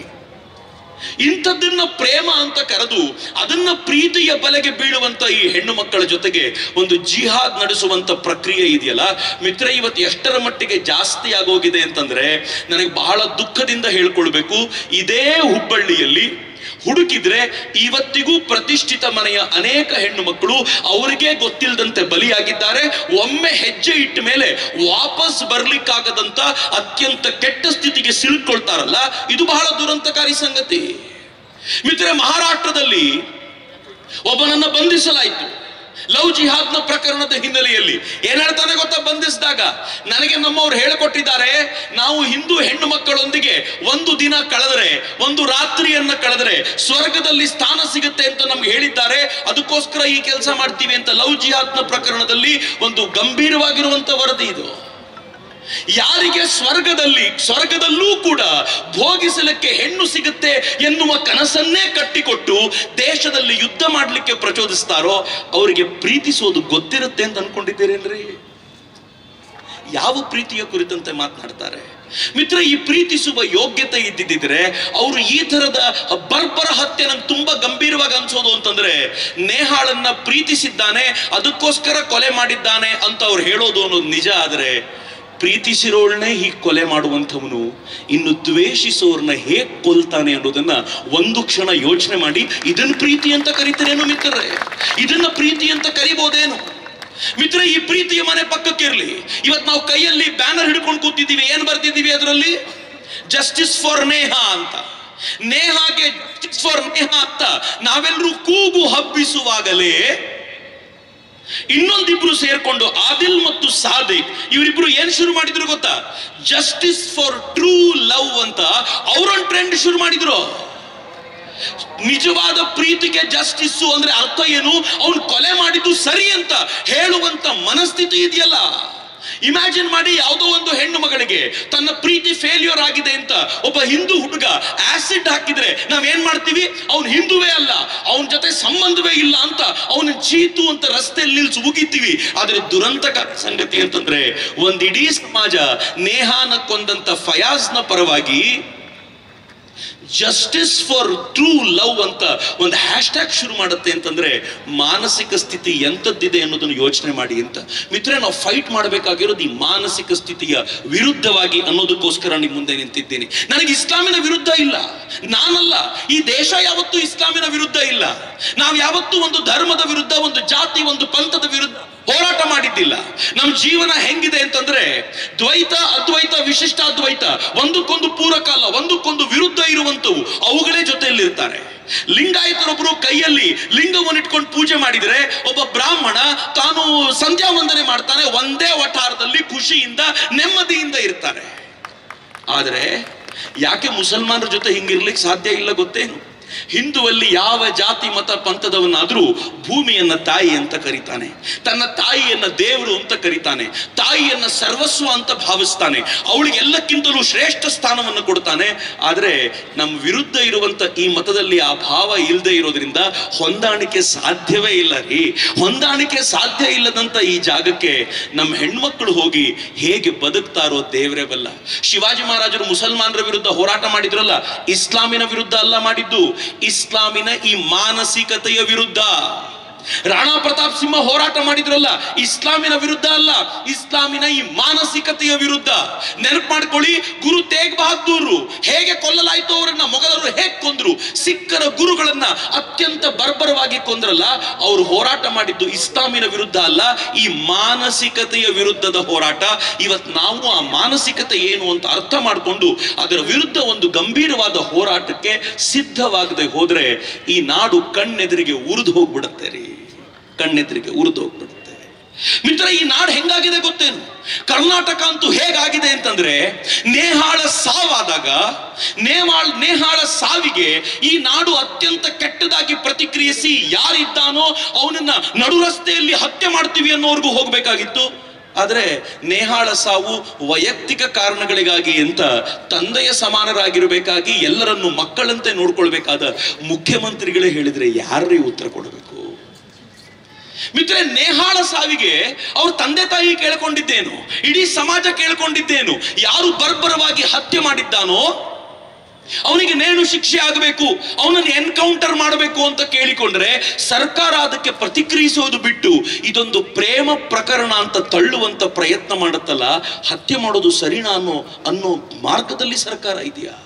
ಇಂಥದ್ದನ್ನ ಪ್ರೇಮ ಅಂತ ಕರೆದು ಅದನ್ನ ಪ್ರೀತಿಯ ಬಲೆಗೆ ಬೀಳುವಂತ ಈ ಹೆಣ್ಣು ಮಕ್ಕಳ ಜೊತೆಗೆ ಒಂದು ಜಿಹಾದ್ ನಡೆಸುವಂತ ಪ್ರಕ್ರಿಯೆ ಇದೆಯಲ್ಲ ಮಿತ್ರ ಇವತ್ತು ಎಷ್ಟರ ಮಟ್ಟಿಗೆ ಜಾಸ್ತಿ ಆಗೋಗಿದೆ ಅಂತಂದ್ರೆ ನನಗೆ ಬಹಳ ದುಃಖದಿಂದ ಹೇಳ್ಕೊಳ್ಬೇಕು ಇದೇ ಹುಬ್ಬಳ್ಳಿಯಲ್ಲಿ ಹುಡುಕಿದ್ರೆ ಇವತ್ತಿಗೂ ಪ್ರತಿಷ್ಠಿತ ಮನೆಯ ಅನೇಕ ಹೆಣ್ಣು ಮಕ್ಕಳು ಅವರಿಗೆ ಗೊತ್ತಿಲ್ಲದಂತೆ ಬಲಿಯಾಗಿದ್ದಾರೆ ಒಮ್ಮೆ ಹೆಜ್ಜೆ ಇಟ್ಟ ಮೇಲೆ ವಾಪಸ್ ಬರ್ಲಿಕ್ಕಾಗದಂತ ಅತ್ಯಂತ ಕೆಟ್ಟ ಸ್ಥಿತಿಗೆ ಸಿಲುಕೊಳ್ತಾರಲ್ಲ ಇದು ಬಹಳ ದುರಂತಕಾರಿ ಸಂಗತಿ ಮಿತ್ರ ಮಹಾರಾಷ್ಟ್ರದಲ್ಲಿ ಒಬ್ಬನನ್ನ ಬಂಧಿಸಲಾಯಿತು ಲವ್ ಜಿಹಾದ್ನ ಪ್ರಕರಣದ ಹಿನ್ನೆಲೆಯಲ್ಲಿ ಏನ್ ಹೇಳ್ತಾನೆ ಗೊತ್ತಾ ಬಂಧಿಸಿದಾಗ ನನಗೆ ನಮ್ಮವ್ರು ಹೇಳಿಕೊಟ್ಟಿದ್ದಾರೆ ನಾವು ಹಿಂದೂ ಹೆಣ್ಣು ಮಕ್ಕಳೊಂದಿಗೆ ಒಂದು ದಿನ ಕಳೆದರೆ ಒಂದು ರಾತ್ರಿಯನ್ನ ಕಳೆದರೆ ಸ್ವರ್ಗದಲ್ಲಿ ಸ್ಥಾನ ಸಿಗುತ್ತೆ ಅಂತ ನಮ್ಗೆ ಹೇಳಿದ್ದಾರೆ ಅದಕ್ಕೋಸ್ಕರ ಈ ಕೆಲಸ ಮಾಡ್ತೀವಿ ಅಂತ ಲವ್ ಜಿಹಾದ್ನ ಪ್ರಕರಣದಲ್ಲಿ ಒಂದು ಗಂಭೀರವಾಗಿರುವಂತ ವರದಿ ಇದು ಯಾರಿಗೆ ಸ್ವರ್ಗದಲ್ಲಿ ಸ್ವರ್ಗದಲ್ಲೂ ಕೂಡ ಭೋಗಿಸಲಿಕ್ಕೆ ಹೆಣ್ಣು ಸಿಗುತ್ತೆ ಎನ್ನುವ ಕನಸನ್ನೇ ಕಟ್ಟಿಕೊಟ್ಟು ದೇಶದಲ್ಲಿ ಯುದ್ಧ ಮಾಡಲಿಕ್ಕೆ ಪ್ರಚೋದಿಸ್ತಾರೋ ಅವರಿಗೆ ಪ್ರೀತಿಸೋದು ಗೊತ್ತಿರುತ್ತೆ ಅಂತ ಅನ್ಕೊಂಡಿದ್ದೀರೇನ್ರಿ ಯಾವ ಪ್ರೀತಿಯ ಕುರಿತಂತೆ ಮಾತನಾಡ್ತಾರೆ ಮಿತ್ರ ಈ ಪ್ರೀತಿಸುವ ಯೋಗ್ಯತೆ ಇದ್ದಿದ್ದರೆ ಅವರು ಈ ತರದ ಬರ್ಬರ ಹತ್ಯೆ ನಂಗೆ ತುಂಬಾ ಗಂಭೀರವಾಗಿ ಅನ್ಸೋದು ಅಂತಂದ್ರೆ ನೇಹಾಳನ್ನ ಪ್ರೀತಿಸಿದ್ದಾನೆ ಅದಕ್ಕೋಸ್ಕರ ಕೊಲೆ ಮಾಡಿದ್ದಾನೆ ಅಂತ ಅವ್ರು ಹೇಳೋದು ಅನ್ನೋದು ನಿಜ ಆದ್ರೆ ಪ್ರೀತಿಸಿರೋಳ್ನೇ ಹೀಗೆ ಕೊಲೆ ಮಾಡುವಂಥವನು ಇನ್ನು ದ್ವೇಷಿಸೋರ್ನ ಹೇಗ್ ಕೊಲ್ತಾನೆ ಅನ್ನೋದನ್ನ ಒಂದು ಕ್ಷಣ ಯೋಚನೆ ಮಾಡಿ ಇದನ್ನ ಪ್ರೀತಿ ಅಂತ ಕರಿತೀರೇನು ಮಿತ್ರರೇ ಇದನ್ನ ಪ್ರೀತಿ ಅಂತ ಕರಿಬೋದೇನು ಮಿತ್ರ ಈ ಪ್ರೀತಿಯ ಮನೆ ಪಕ್ಕಕ್ಕಿರ್ಲಿ ಇವತ್ತು ನಾವು ಕೈಯಲ್ಲಿ ಬ್ಯಾನರ್ ಹಿಡ್ಕೊಂಡು ಕೂತಿದ್ದೀವಿ ಏನ್ ಬರ್ತಿದ್ದೀವಿ ಅದರಲ್ಲಿ ಜಸ್ಟಿಸ್ ಫಾರ್ ನೇಹ ಅಂತ ನೇಹಾಗೆ ಜಸ್ಟಿಸ್ ಫಾರ್ ನೇಹ ಅಂತ ನಾವೆಲ್ಲರೂ ಕೂಗು ಹಬ್ಬಿಸುವಾಗಲೇ ಇನ್ನೊಂದಿಬ್ರು ಸೇರ್ಕೊಂಡು ಆದಿಲ್ ಮತ್ತು ಸಾದಿಕ್ ಇವರಿಬ್ರು ಏನ್ ಶುರು ಮಾಡಿದ್ರು ಗೊತ್ತಾ ಜಸ್ಟಿಸ್ ಫಾರ್ ಟ್ರೂ ಲವ್ ಅಂತ ಅವರೊಂದು ಟ್ರೆಂಡ್ ಶುರು ಮಾಡಿದ್ರು ನಿಜವಾದ ಪ್ರೀತಿಗೆ ಜಸ್ಟಿಸ್ ಅಂದ್ರೆ ಅರ್ಥ ಏನು ಅವನು ಕೊಲೆ ಮಾಡಿದ್ದು ಸರಿ ಅಂತ ಹೇಳುವಂತ ಮನಸ್ಥಿತಿ ಇದೆಯಲ್ಲ ಇಮ್ಯಾಜಿನ್ ಮಾಡಿ ಯಾವುದೋ ಒಂದು ಹೆಣ್ಣು ಮಗಳಿಗೆ ತನ್ನ ಪ್ರೀತಿ ಫೇಲ್ಯೂರ್ ಆಗಿದೆ ಅಂತ ಒಬ್ಬ ಹಿಂದೂ ಹುಡುಗ ಆಸಿಡ್ ಹಾಕಿದ್ರೆ ನಾವೇನ್ ಮಾಡ್ತೀವಿ ಅವ್ನು ಹಿಂದುವೇ ಅಲ್ಲ ಅವನ ಜೊತೆ ಸಂಬಂಧವೇ ಇಲ್ಲ ಅಂತ ಅವನ ಚೀತು ಅಂತ ರಸ್ತೆಯಲ್ಲಿ ನಿಲ್ಸಿ ಉಗಿತೀವಿ ಆದ್ರೆ ದುರಂತಕ ಸಂಗತಿ ಅಂತಂದ್ರೆ ಒಂದಿಡೀ ಸಮಾಜ ನೇಹಾನ ಕೊಂದಂತ ಫಯಾಜ್ನ ಪರವಾಗಿ ಜಸ್ಟಿಸ್ ಫಾರ್ ಟ್ರೂ ಲವ್ ಅಂತ ಒಂದು ಹ್ಯಾಶ್ ಟ್ಯಾಗ್ ಶುರು ಮಾಡುತ್ತೆ ಅಂತಂದ್ರೆ ಮಾನಸಿಕ ಸ್ಥಿತಿ ಎಂಥದ್ದಿದೆ ಅನ್ನೋದನ್ನು ಯೋಚನೆ ಮಾಡಿ ಅಂತ ಮಿತ್ರ ನಾವು ಫೈಟ್ ಮಾಡಬೇಕಾಗಿರೋದು ಈ ಮಾನಸಿಕ ಸ್ಥಿತಿಯ ವಿರುದ್ಧವಾಗಿ ಅನ್ನೋದಕ್ಕೋಸ್ಕರ ನಿಮ್ಮ ಮುಂದೆ ನಿಂತಿದ್ದೀನಿ ನನಗೆ ಇಸ್ಲಾಮಿನ ವಿರುದ್ಧ ಇಲ್ಲ ನಾನಲ್ಲ ಈ ದೇಶ ಯಾವತ್ತೂ ಇಸ್ಲಾಮಿನ ವಿರುದ್ಧ ಇಲ್ಲ ನಾವು ಯಾವತ್ತೂ ಒಂದು ಧರ್ಮದ ವಿರುದ್ಧ ಒಂದು ಜಾತಿ ಒಂದು ಪಂಥದ ವಿರುದ್ಧ ಹೋರಾಟ ಮಾಡಿದ್ದಿಲ್ಲ ನಮ್ಮ ಜೀವನ ಹೆಂಗಿದೆ ಅಂತಂದ್ರೆ ದ್ವೈತ ಅದ್ವೈತ ವಿಶಿಷ್ಟಾದ್ವೈತ ಒಂದಕ್ಕೊಂದು ಪೂರಕ ಅಲ್ಲ ಒಂದಕ್ಕೊಂದು ವಿರುದ್ಧ ಇರುವಂತವು ಅವುಗಳೇ ಜೊತೆಯಲ್ಲಿರ್ತಾರೆ ಲಿಂಗಾಯತರೊಬ್ಬರು ಕೈಯಲ್ಲಿ ಲಿಂಗವನ್ನು ಇಟ್ಕೊಂಡು ಪೂಜೆ ಮಾಡಿದರೆ ಒಬ್ಬ ಬ್ರಾಹ್ಮಣ ತಾನು ಸಂಧ್ಯಾ ವಂದನೆ ಮಾಡ್ತಾನೆ ಒಂದೇ ವಠಾರದಲ್ಲಿ ಖುಷಿಯಿಂದ ನೆಮ್ಮದಿಯಿಂದ ಇರ್ತಾರೆ ಆದರೆ ಯಾಕೆ ಮುಸಲ್ಮಾನರ ಜೊತೆ ಹಿಂಗಿರ್ಲಿಕ್ಕೆ ಸಾಧ್ಯ ಇಲ್ಲ ಗೊತ್ತೇನು ಹಿಂದುವಲ್ಲಿ ಯಾವ ಜಾತಿ ಮತ ಪಂಥದವನ್ನಾದರೂ ಭೂಮಿಯನ್ನ ತಾಯಿ ಅಂತ ಕರೀತಾನೆ ತನ್ನ ತಾಯಿಯನ್ನ ದೇವರು ಅಂತ ಕರೀತಾನೆ ತಾಯಿಯನ್ನ ಸರ್ವಸ್ವ ಅಂತ ಭಾವಿಸ್ತಾನೆ ಅವಳಿಗೆ ಎಲ್ಲಕ್ಕಿಂತಲೂ ಶ್ರೇಷ್ಠ ಸ್ಥಾನವನ್ನು ಕೊಡ್ತಾನೆ ಆದರೆ ನಮ್ಮ ವಿರುದ್ಧ ಇರುವಂತ ಈ ಮತದಲ್ಲಿ ಆ ಭಾವ ಇಲ್ಲದೆ ಇರೋದ್ರಿಂದ ಹೊಂದಾಣಿಕೆ ಸಾಧ್ಯವೇ ಇಲ್ಲ ರೀ ಹೊಂದಾಣಿಕೆ ಸಾಧ್ಯ ಇಲ್ಲದಂತ ಈ ಜಾಗಕ್ಕೆ ನಮ್ಮ ಹೆಣ್ಮಕ್ಳು ಹೋಗಿ ಹೇಗೆ ಬದುಕ್ತಾರೋ ದೇವರೇ ಬಲ್ಲ ಶಿವಾಜಿ ಮಹಾರಾಜರು ಮುಸಲ್ಮಾನರ ವಿರುದ್ಧ ಹೋರಾಟ ಮಾಡಿದ್ರಲ್ಲ ಇಸ್ಲಾಮಿನ ವಿರುದ್ಧ ಅಲ್ಲ ಮಾಡಿದ್ದು ಇಸ್ಲಾಮಿನ ಈ ಮಾನಸಿಕತೆಯ ವಿರುದ್ಧ ರಾಣಾ ಪ್ರತಾಪ್ ಸಿಂಹ ಹೋರಾಟ ಮಾಡಿದ್ರಲ್ಲ ಇಸ್ಲಾಮಿನ ವಿರುದ್ಧ ಅಲ್ಲ ಇಸ್ಲಾಮಿನ ಈ ಮಾನಸಿಕತೆಯ ವಿರುದ್ಧ ನೆನಪು ಮಾಡ್ಕೊಳ್ಳಿ ಗುರು ತೇಗ್ ಬಹದ್ದೂರು ಹೇಗೆ ಕೊಲ್ಲಲಾಯ್ತು ಅವರನ್ನ ಮೊಘಲರು ಹೇಗೆ ಕೊಂದ್ರು ಸಿಖ್ಖರ ಗುರುಗಳನ್ನ ಅತ್ಯಂತ ಬರ್ಬರವಾಗಿ ಕೊಂದ್ರಲ್ಲ ಅವರು ಹೋರಾಟ ಮಾಡಿದ್ದು ಇಸ್ಲಾಮಿನ ವಿರುದ್ಧ ಅಲ್ಲ ಈ ಮಾನಸಿಕತೆಯ ವಿರುದ್ಧದ ಹೋರಾಟ ಇವತ್ ನಾವು ಆ ಮಾನಸಿಕತೆ ಏನು ಅಂತ ಅರ್ಥ ಮಾಡಿಕೊಂಡು ಅದರ ವಿರುದ್ಧ ಒಂದು ಗಂಭೀರವಾದ ಹೋರಾಟಕ್ಕೆ ಸಿದ್ಧವಾಗದೆ ಹೋದ್ರೆ ಈ ನಾಡು ಕಣ್ಣೆದುರಿಗೆ ಉರಿದು ಹೋಗ್ಬಿಡುತ್ತೆ ರೀ ಕಣ್ಣೆದುರಿಗೆ ಉರಿದು ಹೋಗ್ಬಿಡುತ್ತೆ ಮಿತ್ರ ಈ ನಾಡು ಹೆಂಗಾಗಿದೆ ಗೊತ್ತೇನು ಕರ್ನಾಟಕ ಅಂತೂ ಹೇಗಾಗಿದೆ ಅಂತಂದ್ರೆ ನೇಹಾಳ ಸಾವಾದಾಗ ನೇಹಾಳ್ ನೇಹಾಳ ಸಾವಿಗೆ ಈ ನಾಡು ಅತ್ಯಂತ ಕೆಟ್ಟದಾಗಿ ಪ್ರತಿಕ್ರಿಯಿಸಿ ಯಾರಿದ್ದಾನೋ ಅವನನ್ನ ನಡು ರಸ್ತೆಯಲ್ಲಿ ಹತ್ಯೆ ಮಾಡ್ತೀವಿ ಅನ್ನೋರ್ಗೂ ಹೋಗ್ಬೇಕಾಗಿತ್ತು ಆದ್ರೆ ನೇಹಾಳ ಸಾವು ವೈಯಕ್ತಿಕ ಕಾರಣಗಳಿಗಾಗಿ ಅಂತ ತಂದೆಯ ಸಮಾನರಾಗಿರಬೇಕಾಗಿ ಎಲ್ಲರನ್ನು ಮಕ್ಕಳಂತೆ ನೋಡ್ಕೊಳ್ಬೇಕಾದ ಮುಖ್ಯಮಂತ್ರಿಗಳೇ ಹೇಳಿದ್ರೆ ಯಾರೇ ಉತ್ತರ ಕೊಡಬೇಕು ಮಿತ್ರ ನೇಹಾಳ ಸಾವಿಗೆ ಅವ್ರ ತಂದೆ ತಾಯಿ ಕೇಳ್ಕೊಂಡಿದ್ದೇನು ಇಡೀ ಸಮಾಜ ಕೇಳ್ಕೊಂಡಿದ್ದೇನು ಯಾರು ಬರ್ಬರವಾಗಿ ಹತ್ಯೆ ಮಾಡಿದ್ದಾನೋ ಅವನಿಗೆ ನೇಣು ಶಿಕ್ಷೆ ಆಗಬೇಕು ಅವನನ್ನು ಎನ್ಕೌಂಟರ್ ಮಾಡಬೇಕು ಅಂತ ಕೇಳಿಕೊಂಡ್ರೆ ಸರ್ಕಾರ ಅದಕ್ಕೆ ಪ್ರತಿಕ್ರಿಯಿಸೋದು ಬಿಟ್ಟು ಇದೊಂದು ಪ್ರೇಮ ಪ್ರಕರಣ ಅಂತ ತಳ್ಳುವಂತ ಪ್ರಯತ್ನ ಮಾಡುತ್ತಲ್ಲ ಹತ್ಯೆ ಮಾಡೋದು ಸರಿನಾ ಅನ್ನೋ ಅನ್ನೋ ಮಾರ್ಗದಲ್ಲಿ ಸರ್ಕಾರ ಇದೆಯಾ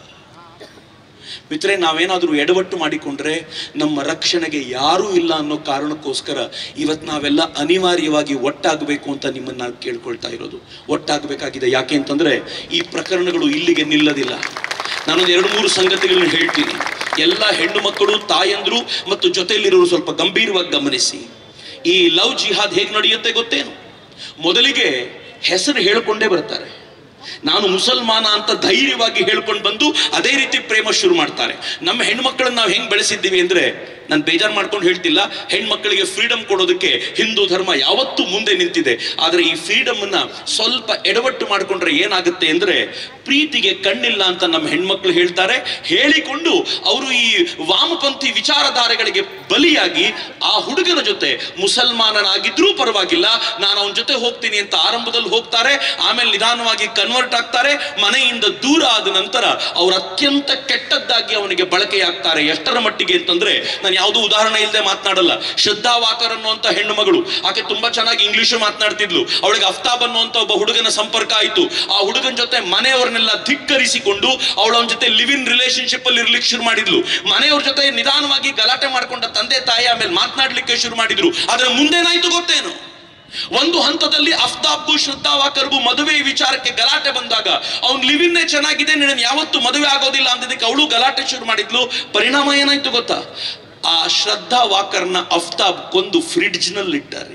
ಮಿತ್ರೆ ನಾವೇನಾದರೂ ಎಡವಟ್ಟು ಮಾಡಿಕೊಂಡ್ರೆ ನಮ್ಮ ರಕ್ಷಣೆಗೆ ಯಾರೂ ಇಲ್ಲ ಅನ್ನೋ ಕಾರಣಕ್ಕೋಸ್ಕರ ಇವತ್ತು ನಾವೆಲ್ಲ ಅನಿವಾರ್ಯವಾಗಿ ಒಟ್ಟಾಗಬೇಕು ಅಂತ ನಿಮ್ಮನ್ನ ನಾನು ಕೇಳ್ಕೊಳ್ತಾ ಇರೋದು ಒಟ್ಟಾಗಬೇಕಾಗಿದೆ ಯಾಕೆ ಅಂತಂದ್ರೆ ಈ ಪ್ರಕರಣಗಳು ಇಲ್ಲಿಗೆ ನಿಲ್ಲದಿಲ್ಲ ನಾನೊಂದು ಎರಡು ಮೂರು ಸಂಗತಿಗಳನ್ನ ಹೇಳ್ತೀನಿ ಎಲ್ಲ ಹೆಣ್ಣು ಮಕ್ಕಳು ತಾಯಂದ್ರು ಮತ್ತು ಜೊತೆಯಲ್ಲಿರೋರು ಸ್ವಲ್ಪ ಗಂಭೀರವಾಗಿ ಗಮನಿಸಿ ಈ ಲವ್ ಜಿಹಾದ್ ಹೇಗೆ ನಡೆಯುತ್ತೆ ಗೊತ್ತೇನು ಮೊದಲಿಗೆ ಹೆಸರು ಹೇಳ್ಕೊಂಡೇ ಬರ್ತಾರೆ ನಾನು ಮುಸಲ್ಮಾನ ಅಂತ ಧೈರ್ಯವಾಗಿ ಹೇಳ್ಕೊಂಡು ಬಂದು ಅದೇ ರೀತಿ ಪ್ರೇಮ ಶುರು ಮಾಡ್ತಾರೆ ನಮ್ಮ ಹೆಣ್ಮಕ್ಳನ್ನ ನಾವು ಹೆಂಗ್ ಬೆಳೆಸಿದ್ದೀವಿ ಅಂದ್ರೆ ನಾನು ಬೇಜಾರು ಮಾಡ್ಕೊಂಡು ಹೇಳ್ತಿಲ್ಲ ಹೆಣ್ಮಕ್ಳಿಗೆ ಫ್ರೀಡಮ್ ಕೊಡೋದಕ್ಕೆ ಹಿಂದೂ ಧರ್ಮ ಯಾವತ್ತೂ ಮುಂದೆ ನಿಂತಿದೆ ಆದರೆ ಈ ಫ್ರೀಡಮ್ ಅನ್ನ ಸ್ವಲ್ಪ ಎಡವಟ್ಟು ಮಾಡ್ಕೊಂಡ್ರೆ ಏನಾಗುತ್ತೆ ಅಂದ್ರೆ ಪ್ರೀತಿಗೆ ಕಣ್ಣಿಲ್ಲ ಅಂತ ನಮ್ಮ ಹೆಣ್ಮಕ್ಳು ಹೇಳ್ತಾರೆ ಹೇಳಿಕೊಂಡು ಅವರು ಈ ವಾಮಪಂಥಿ ವಿಚಾರಧಾರೆಗಳಿಗೆ ಬಲಿಯಾಗಿ ಆ ಹುಡುಗನ ಜೊತೆ ಮುಸಲ್ಮಾನನಾಗಿದ್ರೂ ಪರವಾಗಿಲ್ಲ ನಾನು ಅವನ ಜೊತೆ ಹೋಗ್ತೀನಿ ಅಂತ ಆರಂಭದಲ್ಲಿ ಹೋಗ್ತಾರೆ ಆಮೇಲೆ ನಿಧಾನವಾಗಿ ಕನ್ವರ್ಟ್ ಆಗ್ತಾರೆ ಮನೆಯಿಂದ ದೂರ ಆದ ನಂತರ ಅವ್ರು ಅತ್ಯಂತ ಕೆಟ್ಟದ್ದಾಗಿ ಅವನಿಗೆ ಬಳಕೆಯಾಗ್ತಾರೆ ಎಷ್ಟರ ಮಟ್ಟಿಗೆ ಅಂತಂದ್ರೆ ನಾನು ಯಾವುದೂ ಉದಾಹರಣೆ ಇಲ್ಲದೆ ಮಾತನಾಡಲ್ಲ ಶ್ರದ್ಧಾ ವಾಕರ್ ಅನ್ನುವಂತ ಹೆಣ್ಣು ಮಗಳು ಆಕೆ ತುಂಬಾ ಚೆನ್ನಾಗಿ ಇಂಗ್ಲಿಷ್ ಮಾತನಾಡ್ತಿದ್ಲು ಅವಳಿಗೆ ಅಫ್ತಾಬ್ ಅನ್ನುವಂತ ಒಬ್ಬ ಹುಡುಗನ ಸಂಪರ್ಕ ಆಯಿತು ಆ ಹುಡುಗನ ಜೊತೆ ಮನೆಯವರನ್ನೆಲ್ಲ ಧಿಕ್ಕರಿಸಿಕೊಂಡು ಅವಳ ಅವನ ಜೊತೆ ಲಿವ್ ಇನ್ ರಿಲೇಶನ್ಶಿಪ್ ಅಲ್ಲಿ ಇರ್ಲಿಕ್ಕೆ ಶುರು ಮಾಡಿದ್ಲು ಮನೆಯವ್ರ ಜೊತೆ ನಿಧಾನವಾಗಿ ಗಲಾಟೆ ಮಾಡ್ಕೊಂಡ ತಂದೆ ತಾಯಿ ಆಮೇಲೆ ಮಾತನಾಡ್ಲಿಕ್ಕೆ ಶುರು ಮಾಡಿದ್ರು ಆದ್ರೆ ಮುಂದೇನಾಯ್ತು ಗೊತ್ತೇನು ಒಂದು ಹಂತದಲ್ಲಿ ಅಫ್ತಾಬ್ಗೂ ಶ್ರದ್ಧಾ ವಾಕರ್ಗೂ ಮದುವೆ ವಿಚಾರಕ್ಕೆ ಗಲಾಟೆ ಬಂದಾಗ ಅವ್ನ್ ಲಿವಿನ್ನೇ ಚೆನ್ನಾಗಿದೆ ನೀನು ಯಾವತ್ತೂ ಮದುವೆ ಆಗೋದಿಲ್ಲ ಅಂದಿದ್ದಕ್ಕೆ ಅವಳು ಗಲಾಟೆ ಶುರು ಮಾಡಿದ್ಲು ಪರಿಣಾಮ ಏನಾಯ್ತು ಗೊತ್ತಾ ಆ ಶ್ರದ್ಧಾ ವಾಕರ್ನ ಅಫ್ತಾಬ್ ಕೊಂದು ಫ್ರಿಡ್ಜ್ ನಲ್ಲಿ ಇಟ್ಟಾರೆ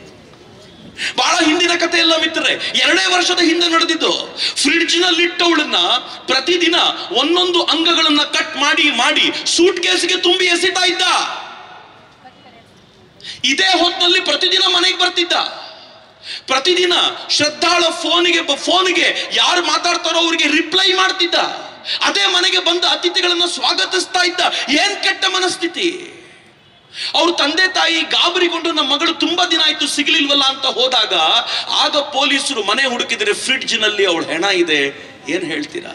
ಬಹಳ ಹಿಂದಿನ ಕಥೆ ಎಲ್ಲ ಮಿತ್ರರೆ ಎರಡೇ ವರ್ಷದ ಹಿಂದೆ ನಡೆದಿದ್ದು ಫ್ರಿಡ್ಜ್ ನಲ್ಲಿ ಇಟ್ಟವಳನ್ನ ಪ್ರತಿದಿನ ಒಂದೊಂದು ಅಂಗಗಳನ್ನ ಕಟ್ ಮಾಡಿ ಮಾಡಿ ಸೂಟ್ ಕೇಸ್ಗೆ ತುಂಬಿ ಎಸಿತಾ ಇದ್ದ ಇದೇ ಹೊತ್ತಿನಲ್ಲಿ ಪ್ರತಿದಿನ ಮನೆಗೆ ಬರ್ತಿದ್ದ ಪ್ರತಿದಿನ ಶ್ರದ್ಧಾಳ ಫೋನಿಗೆ ಫೋನಿಗೆ ಯಾರು ಮಾತಾಡ್ತಾರೋ ಅವರಿಗೆ ರಿಪ್ಲೈ ಮಾಡ್ತಿದ್ದ ಅದೇ ಮನೆಗೆ ಬಂದ ಅತಿಥಿಗಳನ್ನ ಸ್ವಾಗತಿಸ್ತಾ ಇದ್ದ ಏನ್ ಕೆಟ್ಟ ಮನಸ್ಥಿತಿ ಅವ್ರ ತಂದೆ ತಾಯಿ ಗಾಬರಿಗೊಂಡು ನಮ್ಮ ಮಗಳು ತುಂಬಾ ದಿನ ಆಯ್ತು ಸಿಗ್ಲಿಲ್ವಲ್ಲ ಅಂತ ಹೋದಾಗ ಆಗ ಪೊಲೀಸರು ಮನೆ ಹುಡುಕಿದ್ರೆ ಫ್ರಿಡ್ಜ್ ನಲ್ಲಿ ಅವಳ ಹೆಣ ಇದೆ ಏನ್ ಹೇಳ್ತೀರಾ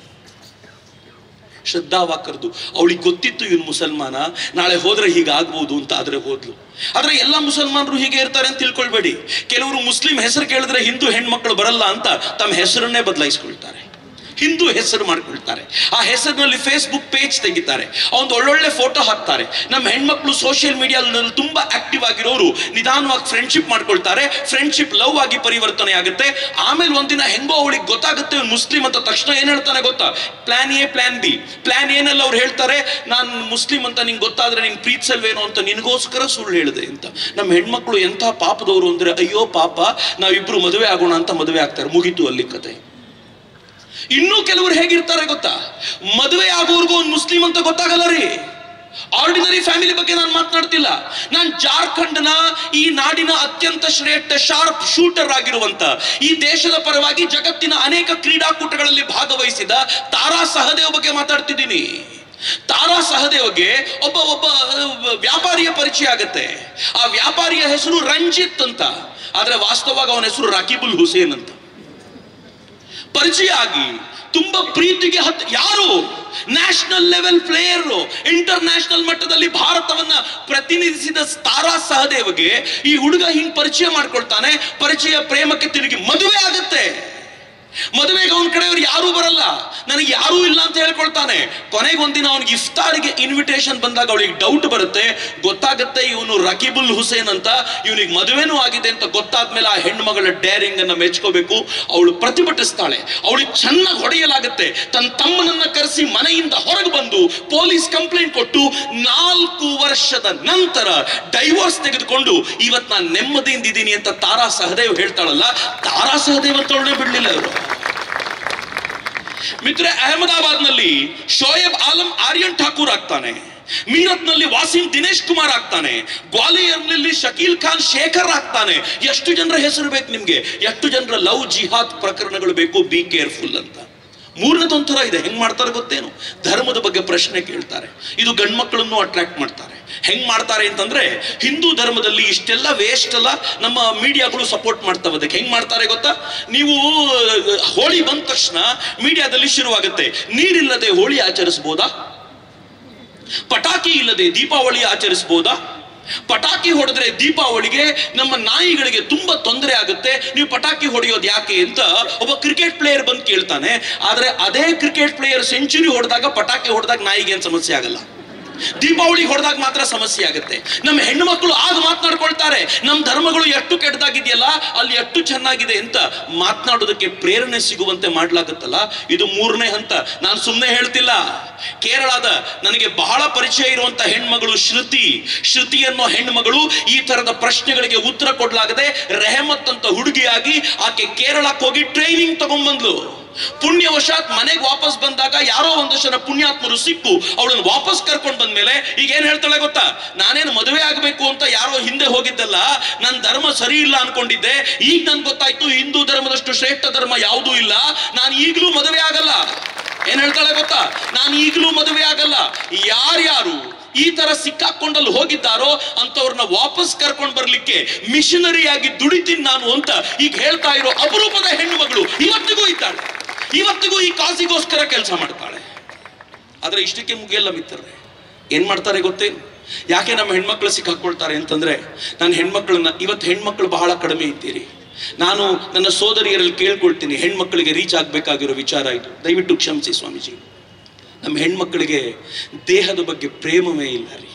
ಶ್ರದ್ಧಾ ವಾಕರ್ದು ಅವಳಿಗೆ ಗೊತ್ತಿತ್ತು ಇವನು ಮುಸಲ್ಮಾನ ನಾಳೆ ಹೋದ್ರೆ ಹೀಗಾಗ್ಬೋದು ಅಂತ ಆದ್ರೆ ಹೋದ್ಲು ಆದ್ರೆ ಎಲ್ಲ ಮುಸಲ್ಮಾನರು ಹೀಗೆ ಇರ್ತಾರೆ ಅಂತ ತಿಳ್ಕೊಳ್ಬೇಡಿ ಕೆಲವರು ಮುಸ್ಲಿಂ ಹೆಸರು ಕೇಳಿದ್ರೆ ಹಿಂದೂ ಹೆಣ್ಮಕ್ಳು ಬರಲ್ಲ ಅಂತ ತಮ್ಮ ಹೆಸರನ್ನೇ ಬದಲಾಯಿಸ್ಕೊಳ್ತಾರೆ ಹಿಂದೂ ಹೆಸರು ಮಾಡ್ಕೊಳ್ತಾರೆ ಆ ಹೆಸರಿನಲ್ಲಿ ಫೇಸ್ಬುಕ್ ಪೇಜ್ ತೆಗಿತಾರೆ ಒಂದು ಒಳ್ಳೊಳ್ಳೆ ಫೋಟೋ ಹಾಕ್ತಾರೆ ನಮ್ಮ ಹೆಣ್ಮಕ್ಳು ಸೋಷಿಯಲ್ ಮೀಡಿಯಾದಲ್ಲಿ ತುಂಬಾ ಆಕ್ಟಿವ್ ಆಗಿರೋರು ನಿಧಾನವಾಗಿ ಫ್ರೆಂಡ್ಶಿಪ್ ಮಾಡ್ಕೊಳ್ತಾರೆ ಫ್ರೆಂಡ್ಶಿಪ್ ಲವ್ ಆಗಿ ಪರಿವರ್ತನೆ ಆಗುತ್ತೆ ಆಮೇಲೆ ಒಂದಿನ ಹೆಂಗೋ ಅವಳಿಗೆ ಗೊತ್ತಾಗುತ್ತೆ ಇವ್ನು ಮುಸ್ಲಿಂ ಅಂತ ತಕ್ಷಣ ಏನ್ ಹೇಳ್ತಾನೆ ಗೊತ್ತಾ plan A plan B plan ಏನಲ್ಲಿ ಅವ್ರು ಹೇಳ್ತಾರೆ ನಾನು ಮುಸ್ಲಿಂ ಅಂತ ನಿಂಗೆ ಗೊತ್ತಾದ್ರೆ ನಿನ್ ಪ್ರೀತಿಸಲ್ವೇನೋ ಅಂತ ನಿನಗೋಸ್ಕರ ಸುಳ್ಳು ಹೇಳಿದೆ ಅಂತ ನಮ್ಮ ಹೆಣ್ಮಕ್ಳು ಎಂಥ ಪಾಪದವರು ಅಂದ್ರೆ ಅಯ್ಯೋ ಪಾಪ ನಾವಿಬ್ರು ಮದುವೆ ಆಗೋಣ ಅಂತ ಮದುವೆ ಆಗ್ತಾರೆ ಮುಗೀತು ಅಲ್ಲಿ ಕತೆ ಇನ್ನೂ ಕೆಲವರು ಹೇಗಿರ್ತಾರೆ ಗೊತ್ತಾ ಮದುವೆ ಆಗೋರ್ಗೂ ಒಂದು ಮುಸ್ಲಿಂ ಅಂತ ಗೊತ್ತಾಗಲ್ಲ ರೀ ಆರ್ಡಿನರಿ ಫ್ಯಾಮಿಲಿ ಬಗ್ಗೆ ನಾನು ಮಾತನಾಡ್ತಿಲ್ಲ ನಾನು ಜಾರ್ಖಂಡ್ನ ಈ ನಾಡಿನ ಅತ್ಯಂತ ಶ್ರೇಷ್ಠ ಶಾರ್ಪ್ ಶೂಟರ್ ಆಗಿರುವಂತ ಈ ದೇಶದ ಪರವಾಗಿ ಜಗತ್ತಿನ ಅನೇಕ ಕ್ರೀಡಾಕೂಟಗಳಲ್ಲಿ ಭಾಗವಹಿಸಿದ ತಾರಾ ಸಹದೇವ್ ಬಗ್ಗೆ ಮಾತಾಡ್ತಿದ್ದೀನಿ ತಾರಾ ಸಹದೇವ್ಗೆ ಒಬ್ಬ ಒಬ್ಬ ಅಹ್, ವ್ಯಾಪಾರಿಯ ಪರಿಚಯ ಆಗತ್ತೆ ಆ ವ್ಯಾಪಾರಿಯ ಹೆಸರು ರಂಜಿತ್ ಅಂತ ಆದ್ರೆ ವಾಸ್ತವವಾಗಿ ಅವನ ಹೆಸರು ರಾಕಿಬುಲ್ ಹುಸೇನ್ ಅಂತ ಪರಿಚಯ ಆಗಿ ತುಂಬಾ ಪ್ರೀತಿಗೆ ಹತ್ ಯಾರು national level player international ಮಟ್ಟದಲ್ಲಿ ಭಾರತವನ್ನ ಪ್ರತಿನಿಧಿಸಿದ ತಾರಾ ಸಹದೇವ್ಗೆ ಈ ಹುಡುಗ ಹಿಂಗ್ ಪರಿಚಯ ಮಾಡ್ಕೊಳ್ತಾನೆ ಪರಿಚಯ ಪ್ರೇಮಕ್ಕೆ ತಿರುಗಿ ಮದುವೆ ಆಗತ್ತೆ ಮದುವೆಗೆ ಅವನ ಕಡೆಯವ್ರು ಯಾರೂ ಬರಲ್ಲ ನನಗೆ ಯಾರೂ ಇಲ್ಲ ಅಂತ ಹೇಳ್ಕೊಳ್ತಾನೆ ಕೊನೆಗೆ ಒಂದಿನ ಅವನಿಗೆ ಇಫ್ತಾರಿಗೆ ಇನ್ವಿಟೇಷನ್ ಬಂದಾಗ ಅವಳಿಗೆ ಡೌಟ್ ಬರುತ್ತೆ ಗೊತ್ತಾಗುತ್ತೆ ಇವನು ರಕೀಬುಲ್ ಹುಸೇನ್ ಅಂತ ಇವನಿಗೆ ಮದುವೆನೂ ಆಗಿದೆ ಅಂತ ಗೊತ್ತಾದ್ಮೇಲೆ ಆ ಹೆಣ್ಮಗಳ ಡೇರಿಂಗ್ ಅನ್ನ ಮೆಚ್ಕೋಬೇಕು ಅವಳು ಪ್ರತಿಭಟಿಸ್ತಾಳೆ ಅವಳಿಗೆ ಚೆನ್ನಾಗಿ ಹೊಡೆಯಲಾಗುತ್ತೆ ತನ್ನ ತಮ್ಮನನ್ನ ಕರೆಸಿ ಮನೆಯಿಂದ ಹೊರಗೆ ಬಂದು ಪೊಲೀಸ್ ಕಂಪ್ಲೇಂಟ್ ಕೊಟ್ಟು ನಾಲ್ಕು ವರ್ಷದ ನಂತರ ಡೈವೋರ್ಸ್ ತೆಗೆದುಕೊಂಡು ಇವತ್ತು ನಾನು ನೆಮ್ಮದಿಯಿಂದ ಇದ್ದೀನಿ ಅಂತ ತಾರಾ ಸಹದೇವ್ ಹೇಳ್ತಾಳಲ್ಲ ತಾರಾ ಸಹದೇವ್ ಅಂತ ಅವಳನ್ನೇ ಬಿಡ್ಲಿಲ್ಲ ಇವರು ಮಿತ್ರ ಅಹಮದಾಬಾದ್ ನಲ್ಲಿ ಶೋಯಬ್ ಆಲಂ ಆರ್ಯನ್ ಠಾಕೂರ್ ಆಗ್ತಾನೆ ಮೀರತ್ ನಲ್ಲಿ ವಾಸಿಂ ದಿನೇಶ್ ಕುಮಾರ್ ಆಗ್ತಾನೆ ಗ್ವಾಲಿಯರ್ನಲ್ಲಿ ಶಕೀಲ್ ಖಾನ್ ಶೇಖರ್ ಆಗ್ತಾನೆ ಎಷ್ಟು ಜನರ ಹೆಸರು ಬೇಕು ನಿಮ್ಗೆ ಎಷ್ಟು ಜನರ ಲವ್ ಜಿಹಾದ್ ಪ್ರಕರಣಗಳು ಬೇಕು ಬಿ ಕೇರ್ಫುಲ್ ಅಂತ ಮೂರನೇದೊಂಥರ ಇದೆ ಹೆಂಗ್ ಮಾಡ್ತಾರೆ ಗೊತ್ತೇನು ಧರ್ಮದ ಬಗ್ಗೆ ಪ್ರಶ್ನೆ ಕೇಳ್ತಾರೆ ಇದು ಗಂಡ್ಮಕ್ಳನ್ನು ಅಟ್ರಾಕ್ಟ್ ಮಾಡ್ತಾರೆ ಹೆಂಗ್ ಮಾಡ್ತಾರೆ ಅಂತಂದ್ರೆ ಹಿಂದೂ ಧರ್ಮದಲ್ಲಿ ಇಷ್ಟೆಲ್ಲ ವೇಸ್ಟ್ ಅಲ್ಲ ನಮ್ಮ ಮೀಡಿಯಾಗಳು ಸಪೋರ್ಟ್ ಮಾಡ್ತಾವೆ ಅದಕ್ಕೆ ಹೆಂಗ್ ಮಾಡ್ತಾರೆ ಗೊತ್ತಾ ನೀವು ಅಹ್, ಹೋಳಿ ಬಂದ ತಕ್ಷಣ ಮೀಡಿಯಾದಲ್ಲಿ ಶುರುವಾಗುತ್ತೆ ನೀರಿಲ್ಲದೆ ಹೋಳಿ ಆಚರಿಸಬಹುದಾ ಪಟಾಕಿ ಇಲ್ಲದೆ ದೀಪಾವಳಿ ಆಚರಿಸಬಹುದಾ ಪಟಾಕಿ ಹೊಡೆದ್ರೆ ದೀಪಾವಳಿಗೆ ನಮ್ಮ ನಾಯಿಗಳಿಗೆ ತುಂಬಾ ತೊಂದರೆ ಆಗುತ್ತೆ ನೀವು ಪಟಾಕಿ ಹೊಡೆಯೋದು ಯಾಕೆ ಅಂತ ಒಬ್ಬ ಕ್ರಿಕೆಟ್ ಪ್ಲೇಯರ್ ಬಂದು ಕೇಳ್ತಾನೆ ಆದ್ರೆ ಅದೇ ಕ್ರಿಕೆಟ್ ಪ್ಲೇಯರ್ ಸೆಂಚುರಿ ಹೊಡೆದಾಗ ಪಟಾಕಿ ಹೊಡೆದಾಗ ನಾಯಿಗೆ ಏನ್ ಸಮಸ್ಯೆ ಆಗಲ್ಲ ದೀಪಾವಳಿ ಹೊಡೆದಾಗ ಮಾತ್ರ ಸಮಸ್ಯೆ ಆಗುತ್ತೆ ನಮ್ಮ ಹೆಣ್ಣು ಮಕ್ಕಳು ಆಗ ಮಾತನಾಡ್ಕೊಳ್ತಾರೆ ನಮ್ಮ ಧರ್ಮಗಳು ಎಷ್ಟು ಕೆಟ್ಟದಾಗಿದೆಯಲ್ಲ ಅಲ್ಲಿ ಎಷ್ಟು ಚೆನ್ನಾಗಿದೆ ಅಂತ ಮಾತನಾಡೋದಕ್ಕೆ ಪ್ರೇರಣೆ ಸಿಗುವಂತೆ ಮಾಡ್ಲಾಗತ್ತಲ್ಲ ಇದು ಮೂರನೇ ಹಂತ ನಾನು ಸುಮ್ಮನೆ ಹೇಳ್ತಿಲ್ಲ ಕೇರಳದ ನನಗೆ ಬಹಳ ಪರಿಚಯ ಇರುವಂತ ಹೆಣ್ಮಗಳು ಶ್ರುತಿ ಶ್ರುತಿ ಅನ್ನೋ ಹೆಣ್ಮಗಳು ಈ ತರದ ಪ್ರಶ್ನೆಗಳಿಗೆ ಉತ್ತರ ಕೊಡ್ಲಾಗದೆ ರೆಹಮತ್ ಅಂತ ಹುಡುಗಿಯಾಗಿ ಆಕೆ ಕೇರಳಕ್ಕೆ ಹೋಗಿ ಟ್ರೈನಿಂಗ್ ತಗೊಂಡ್ಬಂದ್ಲು ಪುಣ್ಯವಶಾತ್ ಮನೆಗೆ ವಾಪಸ್ ಬಂದಾಗ ಯಾರೋ ಒಂದಷ್ಟು ಜನ ಪುಣ್ಯಾತ್ಮರು ಸಿಕ್ಕು ಅವಳನ್ನ ವಾಪಸ್ ಕರ್ಕೊಂಡು ಬಂದ್ಮೇಲೆ ಈಗ ಏನ್ ಹೇಳ್ತಾಳೆ ಗೊತ್ತಾ ನಾನೇನು ಮದುವೆ ಆಗ್ಬೇಕು ಅಂತ ಯಾರೋ ಹಿಂದೆ ಹೋಗಿದ್ದಲ್ಲ ನನ್ನ ಧರ್ಮ ಸರಿ ಇಲ್ಲ ಅನ್ಕೊಂಡಿದ್ದೆ ಈಗ ನನ್ಗೆ ಗೊತ್ತಾಯ್ತು ಹಿಂದೂ ಧರ್ಮದಷ್ಟು ಶ್ರೇಷ್ಠ ಧರ್ಮ ಯಾವುದೂ ಇಲ್ಲ ನಾನು ಈಗಲೂ ಮದುವೆ ಆಗಲ್ಲ ಏನ್ ಹೇಳ್ತಾಳೆ ಗೊತ್ತಾ ನಾನು ಈಗಲೂ ಮದುವೆ ಆಗಲ್ಲ ಯಾರ್ಯಾರು ಈ ತರ ಸಿಕ್ಕಾಕೊಂಡಲ್ಲಿ ಹೋಗಿದ್ದಾರೋ ಅಂತವ್ರನ್ನ ವಾಪಸ್ ಕರ್ಕೊಂಡು ಬರ್ಲಿಕ್ಕೆ ಮಿಷನರಿ ಆಗಿ ದುಡಿತೀನಿ ನಾನು ಅಂತ ಈಗ ಹೇಳ್ತಾ ಇರೋ ಅಪರೂಪದ ಹೆಣ್ಣು ಮಗಳು ಇವತ್ತಿಗೂ ಇದ್ದಾಳೆ ಇವತ್ತಿಗೂ ಈ ಕಾಸಿಗೋಸ್ಕರ ಕೆಲಸ ಮಾಡ್ತಾಳೆ ಆದ್ರೆ ಇಷ್ಟಕ್ಕೆ ಮುಗಿಯಲ್ಲ ಮಿತ್ರರೇ ಏನ್ ಮಾಡ್ತಾರೆ ಗೊತ್ತೇನು ಯಾಕೆ ನಮ್ಮ ಹೆಣ್ಮಕ್ಳು ಸಿಕ್ಕಾಕೊಳ್ತಾರೆ ಅಂತಂದ್ರೆ ನಾನು ಹೆಣ್ಮಕ್ಳನ್ನ ಇವತ್ತು ಹೆಣ್ಮಕ್ಳು ಬಹಳ ಕಡಿಮೆ ಇದ್ದೀರಿ ನಾನು ನನ್ನ ಸೋದರಿಯರಲ್ಲಿ ಕೇಳ್ಕೊಳ್ತೀನಿ ಹೆಣ್ಮಕ್ಳಿಗೆ ರೀಚ್ ಆಗ್ಬೇಕಾಗಿರೋ ವಿಚಾರ ಇದು ದಯವಿಟ್ಟು ಕ್ಷಮಿಸಿ ಸ್ವಾಮೀಜಿ ನಮ್ಮ ಹೆಣ್ಮಕ್ಳಿಗೆ ದೇಹದ ಬಗ್ಗೆ ಪ್ರೇಮವೇ ಇಲ್ಲ ರೀ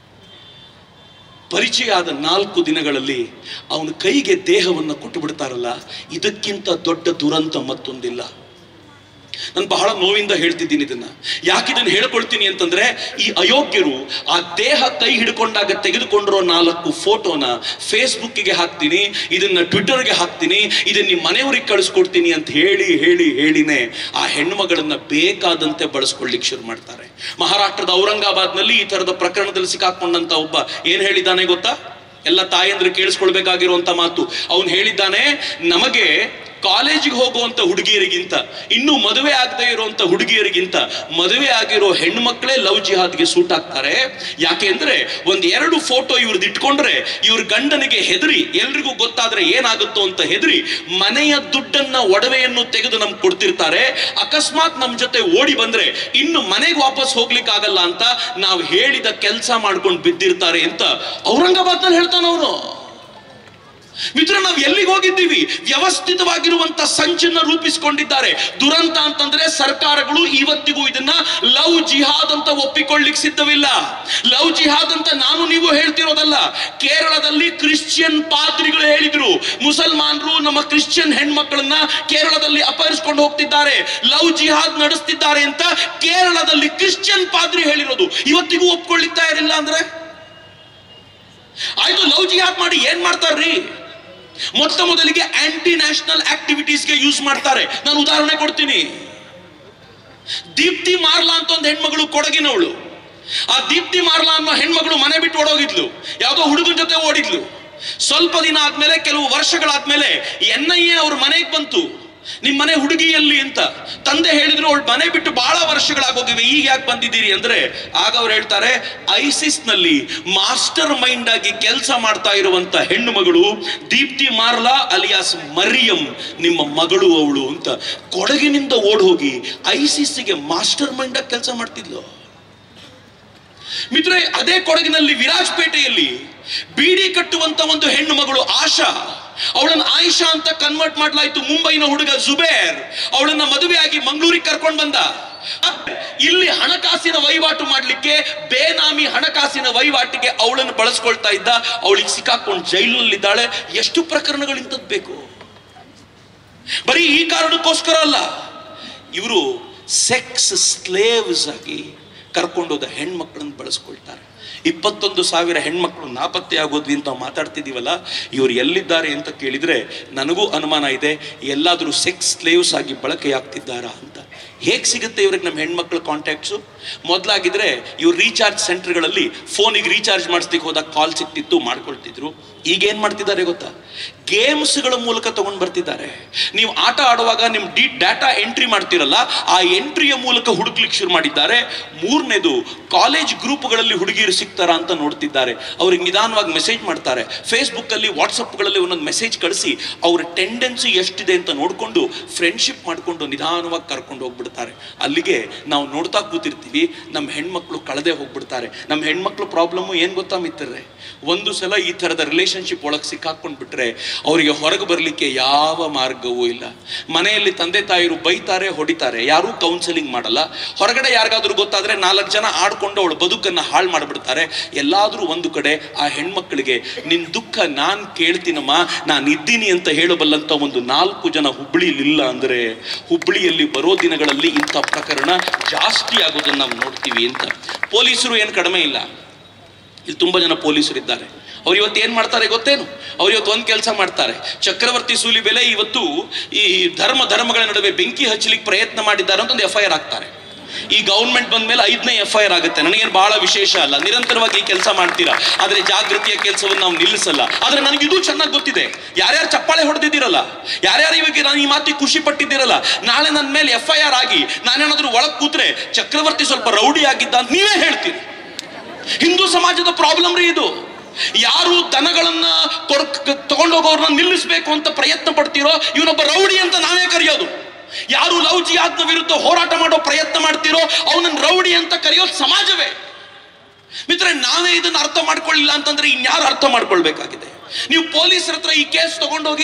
ಪರಿಚಯ ಆದ ನಾಲ್ಕು ದಿನಗಳಲ್ಲಿ ಅವನ ಕೈಗೆ ದೇಹವನ್ನು ಕೊಟ್ಟು ಬಿಡ್ತಾರಲ್ಲ ಇದಕ್ಕಿಂತ ದೊಡ್ಡ ದುರಂತ ಮತ್ತೊಂದಿಲ್ಲ ನಾನು ಬಹಳ ನೋವಿಂದ ಹೇಳ್ತಿದ್ದೀನಿ ಇದನ್ನ ಯಾಕೆ ಇದನ್ನ ಹೇಳ್ಕೊಳ್ತೀನಿ ಅಂತಂದ್ರೆ ಈ ಅಯೋಗ್ಯರು ಆ ದೇಹ ಕೈ ಹಿಡ್ಕೊಂಡಾಗ ತೆಗೆದುಕೊಂಡಿರೋ ನಾಲ್ಕು ಫೋಟೋನ ಫೇಸ್ಬುಕ್ಕಿಗೆ ಹಾಕ್ತೀನಿ ಇದನ್ನ ಟ್ವಿಟರ್ಗೆ ಹಾಕ್ತೀನಿ ಇದನ್ನ ನಿಮ್ಮ ಮನೆಯವ್ರಿಗೆ ಕಳಿಸ್ಕೊಡ್ತೀನಿ ಅಂತ ಹೇಳಿ ಹೇಳಿ ಹೇಳಿನೇ ಆ ಹೆಣ್ಮಗಳನ್ನ ಬೇಕಾದಂತೆ ಬಳಸ್ಕೊಳ್ಳಿಕ್ಕೆ ಶುರು ಮಾಡ್ತಾರೆ ಮಹಾರಾಷ್ಟ್ರದ ಔರಂಗಾಬಾದ್ನಲ್ಲಿ ಈ ತರದ ಪ್ರಕರಣದಲ್ಲಿ ಸಿಕ್ಕಾಕೊಂಡಂತ ಒಬ್ಬ ಏನ್ ಹೇಳಿದ್ದಾನೆ ಗೊತ್ತಾ ಎಲ್ಲ ತಾಯಂದ್ರೆ ಕೇಳಿಸ್ಕೊಳ್ಬೇಕಾಗಿರುವಂತ ಮಾತು ಅವನು ಹೇಳಿದ್ದಾನೆ ನಮಗೆ ಕಾಲೇಜಿಗೆ ಹೋಗುವಂತ ಹುಡುಗಿಯರಿಗಿಂತ ಇನ್ನೂ ಮದುವೆ ಆಗದೆ ಇರುವಂತ ಹುಡುಗಿಯರಿಗಿಂತ ಮದುವೆ ಆಗಿರೋ ಹೆಣ್ಣು ಮಕ್ಕಳೇ ಲವ್ ಜಿಹಾದ್ಗೆ ಸೂಟ್ ಆಗ್ತಾರೆ ಯಾಕೆ ಅಂದ್ರೆ ಒಂದ್ ಎರಡು ಫೋಟೋ ಇವ್ರದ್ದು ಇಟ್ಕೊಂಡ್ರೆ ಇವ್ರ ಗಂಡನಿಗೆ ಹೆದರಿ ಎಲ್ರಿಗೂ ಗೊತ್ತಾದ್ರೆ ಏನಾಗುತ್ತೋ ಅಂತ ಹೆದರಿ ಮನೆಯ ದುಡ್ಡನ್ನ ಒಡವೆಯನ್ನು ತೆಗೆದು ನಮ್ಗೆ ಕೊಡ್ತಿರ್ತಾರೆ ಅಕಸ್ಮಾತ್ ನಮ್ ಜೊತೆ ಓಡಿ ಬಂದ್ರೆ ಇನ್ನು ಮನೆಗೆ ವಾಪಸ್ ಹೋಗ್ಲಿಕ್ಕೆ ಆಗಲ್ಲ ಅಂತ ನಾವು ಹೇಳಿದ ಕೆಲಸ ಮಾಡ್ಕೊಂಡು ಬಿದ್ದಿರ್ತಾರೆ ಅಂತ ಔರಂಗಾಬಾದ್ನಲ್ಲಿ ಹೇಳ್ತಾನವನು ಮಿತ್ರ ನಾವು ಎಲ್ಲಿಗೆ ಹೋಗಿದ್ದೀವಿ ವ್ಯವಸ್ಥಿತವಾಗಿರುವಂತ ಸಂಚನ್ನ ರೂಪಿಸಿಕೊಂಡಿದ್ದಾರೆ ದುರಂತ ಅಂತಂದ್ರೆ ಸರ್ಕಾರಗಳು ಇವತ್ತಿಗೂ ಇದನ್ನ ಲವ್ ಜಿಹಾದ್ ಅಂತ ಒಪ್ಪಿಕೊಳ್ಳಿಕ್ ಸಿದ್ಧವಿಲ್ಲ ಲವ್ ಜಿಹಾದ್ ಅಂತ ನಾನು ನೀವು ಹೇಳ್ತಿರೋದಲ್ಲ ಕೇರಳದಲ್ಲಿ ಕ್ರಿಶ್ಚಿಯನ್ ಪಾದ್ರಿಗಳು ಹೇಳಿದ್ರು ಮುಸಲ್ಮಾನರು ನಮ್ಮ ಕ್ರಿಶ್ಚಿಯನ್ ಹೆಣ್ಮಕ್ಳನ್ನ ಕೇರಳದಲ್ಲಿ ಅಪಹರಿಸಿಕೊಂಡು ಹೋಗ್ತಿದ್ದಾರೆ ಲವ್ ಜಿಹಾದ್ ನಡೆಸ್ತಿದ್ದಾರೆ ಅಂತ ಕೇರಳದಲ್ಲಿ ಕ್ರಿಶ್ಚಿಯನ್ ಪಾದ್ರಿ ಹೇಳಿರೋದು ಇವತ್ತಿಗೂ ಒಪ್ಕೊಳ್ಳಿಕ್ ತಯಾರಿಲ್ಲ ಅಂದ್ರೆ ಆಯ್ತು ಲವ್ ಜಿಹಾದ್ ಮಾಡಿ ಏನ್ ಮಾಡ್ತಾರ್ರಿ ಮೊತ್ತ ಮೊದಲಿಗೆ ಆಂಟಿ ನ್ಯಾಷನಲ್ ಆಕ್ಟಿವಿಟೀಸ್ಗೆ ಯೂಸ್ ಮಾಡ್ತಾರೆ ನಾನು ಉದಾಹರಣೆ ಕೊಡ್ತೀನಿ ದೀಪ್ತಿ ಮಾರ್ಲಾ ಅಂತ ಒಂದು ಹೆಣ್ಮಗಳು ಕೊಡಗಿನವಳು ಆ ದೀಪ್ತಿ ಮಾರ್ಲಾ ಅನ್ನೋ ಹೆಣ್ಮಗಳು ಮನೆ ಬಿಟ್ಟು ಓಡೋಗಿದ್ಲು ಯಾವುದೋ ಹುಡುಗನ ಜೊತೆ ಓಡಿದ್ಲು ಸ್ವಲ್ಪ ದಿನ ಆದ್ಮೇಲೆ ಕೆಲವು ವರ್ಷಗಳಾದ್ಮೇಲೆ ಎನ್ ಐ ಎ ಅವ್ರ ಮನೆಗೆ ಬಂತು ನಿಮ್ ಮನೆ ಹುಡುಗಿಯಲ್ಲಿ ಅಂತ ತಂದೆ ಹೇಳಿದ್ರು ಅವಳು ಮನೆ ಬಿಟ್ಟು ಬಹಳ ವರ್ಷಗಳಾಗೋಗಿವೆ ಈಗ ಯಾಕೆ ಬಂದಿದ್ದೀರಿ ಅಂದ್ರೆ ಆಗ ಅವ್ರು ಹೇಳ್ತಾರೆ ಐಸಿಸ್ ನಲ್ಲಿ ಮಾಸ್ಟರ್ ಮೈಂಡ್ ಆಗಿ ಕೆಲಸ ಮಾಡ್ತಾ ಇರುವಂತ ಹೆಣ್ಣು ಮಗಳು ದೀಪ್ತಿ ಮಾರ್ಲಾ ಅಲಿಯಾಸ್ ಮರಿಯಂ ನಿಮ್ಮ ಮಗಳು ಅವಳು ಅಂತ ಕೊಡಗಿನಿಂದ ಓಡ್ ಹೋಗಿ ಐಸಿಸ್ಗೆ ಮಾಸ್ಟರ್ ಮೈಂಡ್ ಆಗಿ ಕೆಲಸ ಮಾಡ್ತಿದ್ಲು ಮಿತ್ರ ಅದೇ ಕೊಡಗಿನಲ್ಲಿ ವಿರಾಜಪೇಟೆಯಲ್ಲಿ ಬೀಡಿ ಕಟ್ಟುವಂತ ಒಂದು ಹೆಣ್ಣು ಮಗಳು ಆಶಾ ಅವಳನ್ನ ಆಯಿಷಾ ಅಂತ ಕನ್ವರ್ಟ್ ಮಾಡ್ಲಾಯ್ತು ಮುಂಬೈನ ಹುಡುಗ ಜುಬೇರ್ ಅವಳನ್ನ ಮದುವೆಯಾಗಿ ಮಂಗಳೂರಿಗೆ ಕರ್ಕೊಂಡು ಬಂದ ಇಲ್ಲಿ ಹಣಕಾಸಿನ ವಹಿವಾಟು ಮಾಡ್ಲಿಕ್ಕೆ ಬೇನಾಮಿ ಹಣಕಾಸಿನ ವಹಿವಾಟಿಗೆ ಅವಳನ್ನು ಬಳಸ್ಕೊಳ್ತಾ ಇದ್ದ ಅವಳಿಗೆ ಸಿಕ್ಕಾಕೊಂಡು ಜೈಲಿನಲ್ಲಿದ್ದಾಳೆ ಎಷ್ಟು ಪ್ರಕರಣಗಳು ಇಂಥದ್ದು ಬೇಕು ಬರೀ ಈ ಕಾರಣಕ್ಕೋಸ್ಕರ ಅಲ್ಲ ಇವರು ಸೆಕ್ಸ್ ಸ್ಲೇವ್ಸ್ ಆಗಿ ಕರ್ಕೊಂಡೋದ ಹೆಣ್ಮಕ್ಳನ್ನ ಬಳಸ್ಕೊಳ್ತಾರೆ ಇಪ್ಪತ್ತೊಂದು ಸಾವಿರ ಹೆಣ್ಮಕ್ಳು ನಾಪತ್ತೆ ಆಗೋದ್ವಿ ಅಂತ ನಾವು ಮಾತಾಡ್ತಿದ್ದೀವಲ್ಲ ಇವರು ಎಲ್ಲಿದ್ದಾರೆ ಅಂತ ಕೇಳಿದ್ರೆ ನನಗೂ ಅನುಮಾನ ಇದೆ ಎಲ್ಲಾದರೂ ಸೆಕ್ಸ್ ಸ್ಲೇವ್ಸ್ ಆಗಿ ಬಳಕೆಯಾಗ್ತಿದ್ದಾರಾ ಅಂತ ಹೇಗೆ ಸಿಗುತ್ತೆ ಇವ್ರಿಗೆ ನಮ್ಮ ಹೆಣ್ಮಕ್ಳ ಕಾಂಟ್ಯಾಕ್ಟ್ಸು ಮೊದಲಾಗಿದ್ರೆ ಇವ್ರು ರೀಚಾರ್ಜ್ ಸೆಂಟರ್ಗಳಲ್ಲಿ ಫೋನಿಗೆ ರೀಚಾರ್ಜ್ ಮಾಡಿಸ್ಲಿಕ್ಕೆ ಹೋದಾಗ ಕಾಲ್ ಸಿಕ್ತಿತ್ತು ಮಾಡ್ಕೊಳ್ತಿದ್ರು ಈಗ ಏನ್ ಮಾಡ್ತಿದ್ದಾರೆ ಗೊತ್ತಾ ಗೇಮ್ಸ್ಗಳ ಮೂಲಕ ತಗೊಂಡು ಬರ್ತಿದ್ದಾರೆ ನೀವು ಆಟ ಆಡುವಾಗ ನಿಮ್ಮ ಡಿ ಡಾಟಾ ಎಂಟ್ರಿ ಮಾಡ್ತಿರಲ್ಲ ಆ ಎಂಟ್ರಿಯ ಮೂಲಕ ಹುಡುಕ್ಲಿಕ್ಕೆ ಶುರು ಮಾಡಿದ್ದಾರೆ ಮೂರನೇದು ಕಾಲೇಜ್ ಗ್ರೂಪ್ಗಳಲ್ಲಿ ಹುಡುಗಿಯರು ಸಿಗ್ತಾರಾ ಅಂತ ನೋಡ್ತಿದ್ದಾರೆ ಅವ್ರಿಗೆ ನಿಧಾನವಾಗಿ ಮೆಸೇಜ್ ಮಾಡ್ತಾರೆ ಫೇಸ್ಬುಕ್ ಅಲ್ಲಿ ವಾಟ್ಸಪ್ಗಳಲ್ಲಿ ಒಂದೊಂದು ಮೆಸೇಜ್ ಕಳಿಸಿ ಅವ್ರ ಟೆಂಡೆನ್ಸಿ ಎಷ್ಟಿದೆ ಅಂತ ನೋಡಿಕೊಂಡು ಫ್ರೆಂಡ್ಶಿಪ್ ಮಾಡಿಕೊಂಡು ನಿಧಾನವಾಗಿ ಕರ್ಕೊಂಡು ಹೋಗ್ಬಿಡ್ತಾರೆ ಅಲ್ಲಿಗೆ ನಾವು ನೋಡ್ತಾ ಕೂತಿರ್ತೀವಿ ನಮ್ಮ ಹೆಣ್ಮಕ್ಳು ಕಳೆದೇ ಹೋಗ್ಬಿಡ್ತಾರೆ ನಮ್ಮ ಹೆಣ್ಮಕ್ಳು ಪ್ರಾಬ್ಲಮ್ಮು ಏನು ಗೊತ್ತಾ ಮಿತ್ರರೆ ಒಂದು ಸಲ ಈ ಥರದ ರಿಲೇಶನ್ಶಿಪ್ ಒಳಗೆ ಸಿಕ್ಕಾಕೊಂಡು ಬಿಟ್ರೆ ಅವರಿಗೆ ಹೊರಗೆ ಬರಲಿಕ್ಕೆ ಯಾವ ಮಾರ್ಗವೂ ಇಲ್ಲ ಮನೆಯಲ್ಲಿ ತಂದೆ ತಾಯಿರು ಬೈತಾರೆ ಹೊಡಿತಾರೆ ಯಾರೂ ಕೌನ್ಸಿಲಿಂಗ್ ಮಾಡಲ್ಲ ಹೊರಗಡೆ ಯಾರಿಗಾದ್ರೂ ಗೊತ್ತಾದ್ರೆ ನಾಲ್ಕು ಜನ ಆಡ್ಕೊಂಡು ಅವಳು ಬದುಕನ್ನು ಹಾಳು ಮಾಡಿಬಿಡ್ತಾರೆ ಎಲ್ಲಾದ್ರೂ ಒಂದು ಕಡೆ ಆ ಹೆಣ್ಮಕ್ಳಿಗೆ ನಿನ್ ದುಃಖ ನಾನ್ ಕೇಳ್ತೀನಮ್ಮ ನಾನು ಇದ್ದೀನಿ ಅಂತ ಹೇಳಬಲ್ಲಂತ ಒಂದು ನಾಲ್ಕು ಜನ ಹುಬ್ಳಿಲಿ ಇಲ್ಲ ಅಂದ್ರೆ ಹುಬ್ಳಿಯಲ್ಲಿ ಬರೋ ದಿನಗಳಲ್ಲಿ ಇಂಥ ಪ್ರಕರಣ ಜಾಸ್ತಿ ಆಗೋದನ್ನ ನಾವು ನೋಡ್ತೀವಿ ಅಂತ ಪೊಲೀಸರು ಏನು ಕಡಿಮೆ ಇಲ್ಲ ಇಲ್ಲಿ ತುಂಬಾ ಜನ ಪೊಲೀಸರು ಇದ್ದಾರೆ ಅವ್ರು ಇವತ್ತು ಏನ್ ಮಾಡ್ತಾರೆ ಗೊತ್ತೇನು ಅವ್ರು ಇವತ್ತು ಒಂದು ಕೆಲಸ ಮಾಡ್ತಾರೆ ಚಕ್ರವರ್ತಿ ಸೂಲಿ ಬೆಲೆ ಇವತ್ತು ಈ ಧರ್ಮ ಧರ್ಮಗಳ ನಡುವೆ ಬೆಂಕಿ ಹಚ್ಚಲಿಕ್ಕೆ ಪ್ರಯತ್ನ ಮಾಡಿದ್ದಾರೆ ಅಂತ ಒಂದು ಎಫ್ ಐ ಆರ್ ಆಗ್ತಾರೆ ಈ ಗೌರ್ಮೆಂಟ್ ಬಂದ ಮೇಲೆ ಐದನೇ ಎಫ್ ಐ ಆರ್ ಆಗುತ್ತೆ ನನಗೇನು ಬಹಳ ವಿಶೇಷ ಅಲ್ಲ ನಿರಂತರವಾಗಿ ಈ ಕೆಲಸ ಮಾಡ್ತೀರಾ ಆದ್ರೆ ಜಾಗೃತಿಯ ಕೆಲಸವನ್ನು ನಾವು ನಿಲ್ಲಿಸಲ್ಲ ಆದ್ರೆ ನನಗೆ ಇದು ಚೆನ್ನಾಗಿ ಗೊತ್ತಿದೆ ಯಾರ್ಯಾರು ಚಪ್ಪಾಳೆ ಹೊಡೆದಿದ್ದೀರಲ್ಲ ಯಾರ್ಯಾರು ಇವಾಗ ನಾನು ಈ ಮಾತಿಗೆ ಖುಷಿ ಪಟ್ಟಿದ್ದೀರಲ್ಲ ನಾಳೆ ನನ್ನ ಮೇಲೆ ಎಫ್ ಐ ಆರ್ ಆಗಿ ನಾನೇನಾದ್ರೂ ಒಳಗೆ ಕೂತ್ರೆ ಚಕ್ರವರ್ತಿ ಸ್ವಲ್ಪ ರೌಡಿ ಆಗಿದ್ದ ಅಂತ ನೀವೇ ಹೇಳ್ತೀರಿ ಹಿಂದೂ ಸಮಾಜದ ಪ್ರಾಬ್ಲಮ್ ರೀ ಇದು ಯಾರು ದನಗಳನ್ನ ತಗೊಂಡೋಗೋರ್ನ ನಿಲ್ಲಿಸಬೇಕು ಅಂತ ಪ್ರಯತ್ನ ಪಡ್ತೀರೋ ಇವನೊಬ್ಬ ರೌಡಿ ಅಂತ ನಾವೇ ಕರೆಯೋದು ಯಾರು ಲವ್ ಜಿಹಾದ್ನ ವಿರುದ್ಧ ಹೋರಾಟ ಮಾಡೋ ಪ್ರಯತ್ನ ಮಾಡ್ತೀರೋ ಅವನನ್ನ ರೌಡಿ ಅಂತ ಕರೆಯೋದು ಸಮಾಜವೇ ಮಿತ್ರ ನಾವೇ ಇದನ್ನ ಅರ್ಥ ಮಾಡ್ಕೊಳ್ಳಿಲ್ಲ ಅಂತಂದ್ರೆ ಇನ್ಯಾರು ಅರ್ಥ ಮಾಡ್ಕೊಳ್ಬೇಕಾಗಿದೆ ನೀವು ಪೊಲೀಸರ ಹತ್ರ ಈ ಕೇಸ್ ತಗೊಂಡೋಗಿ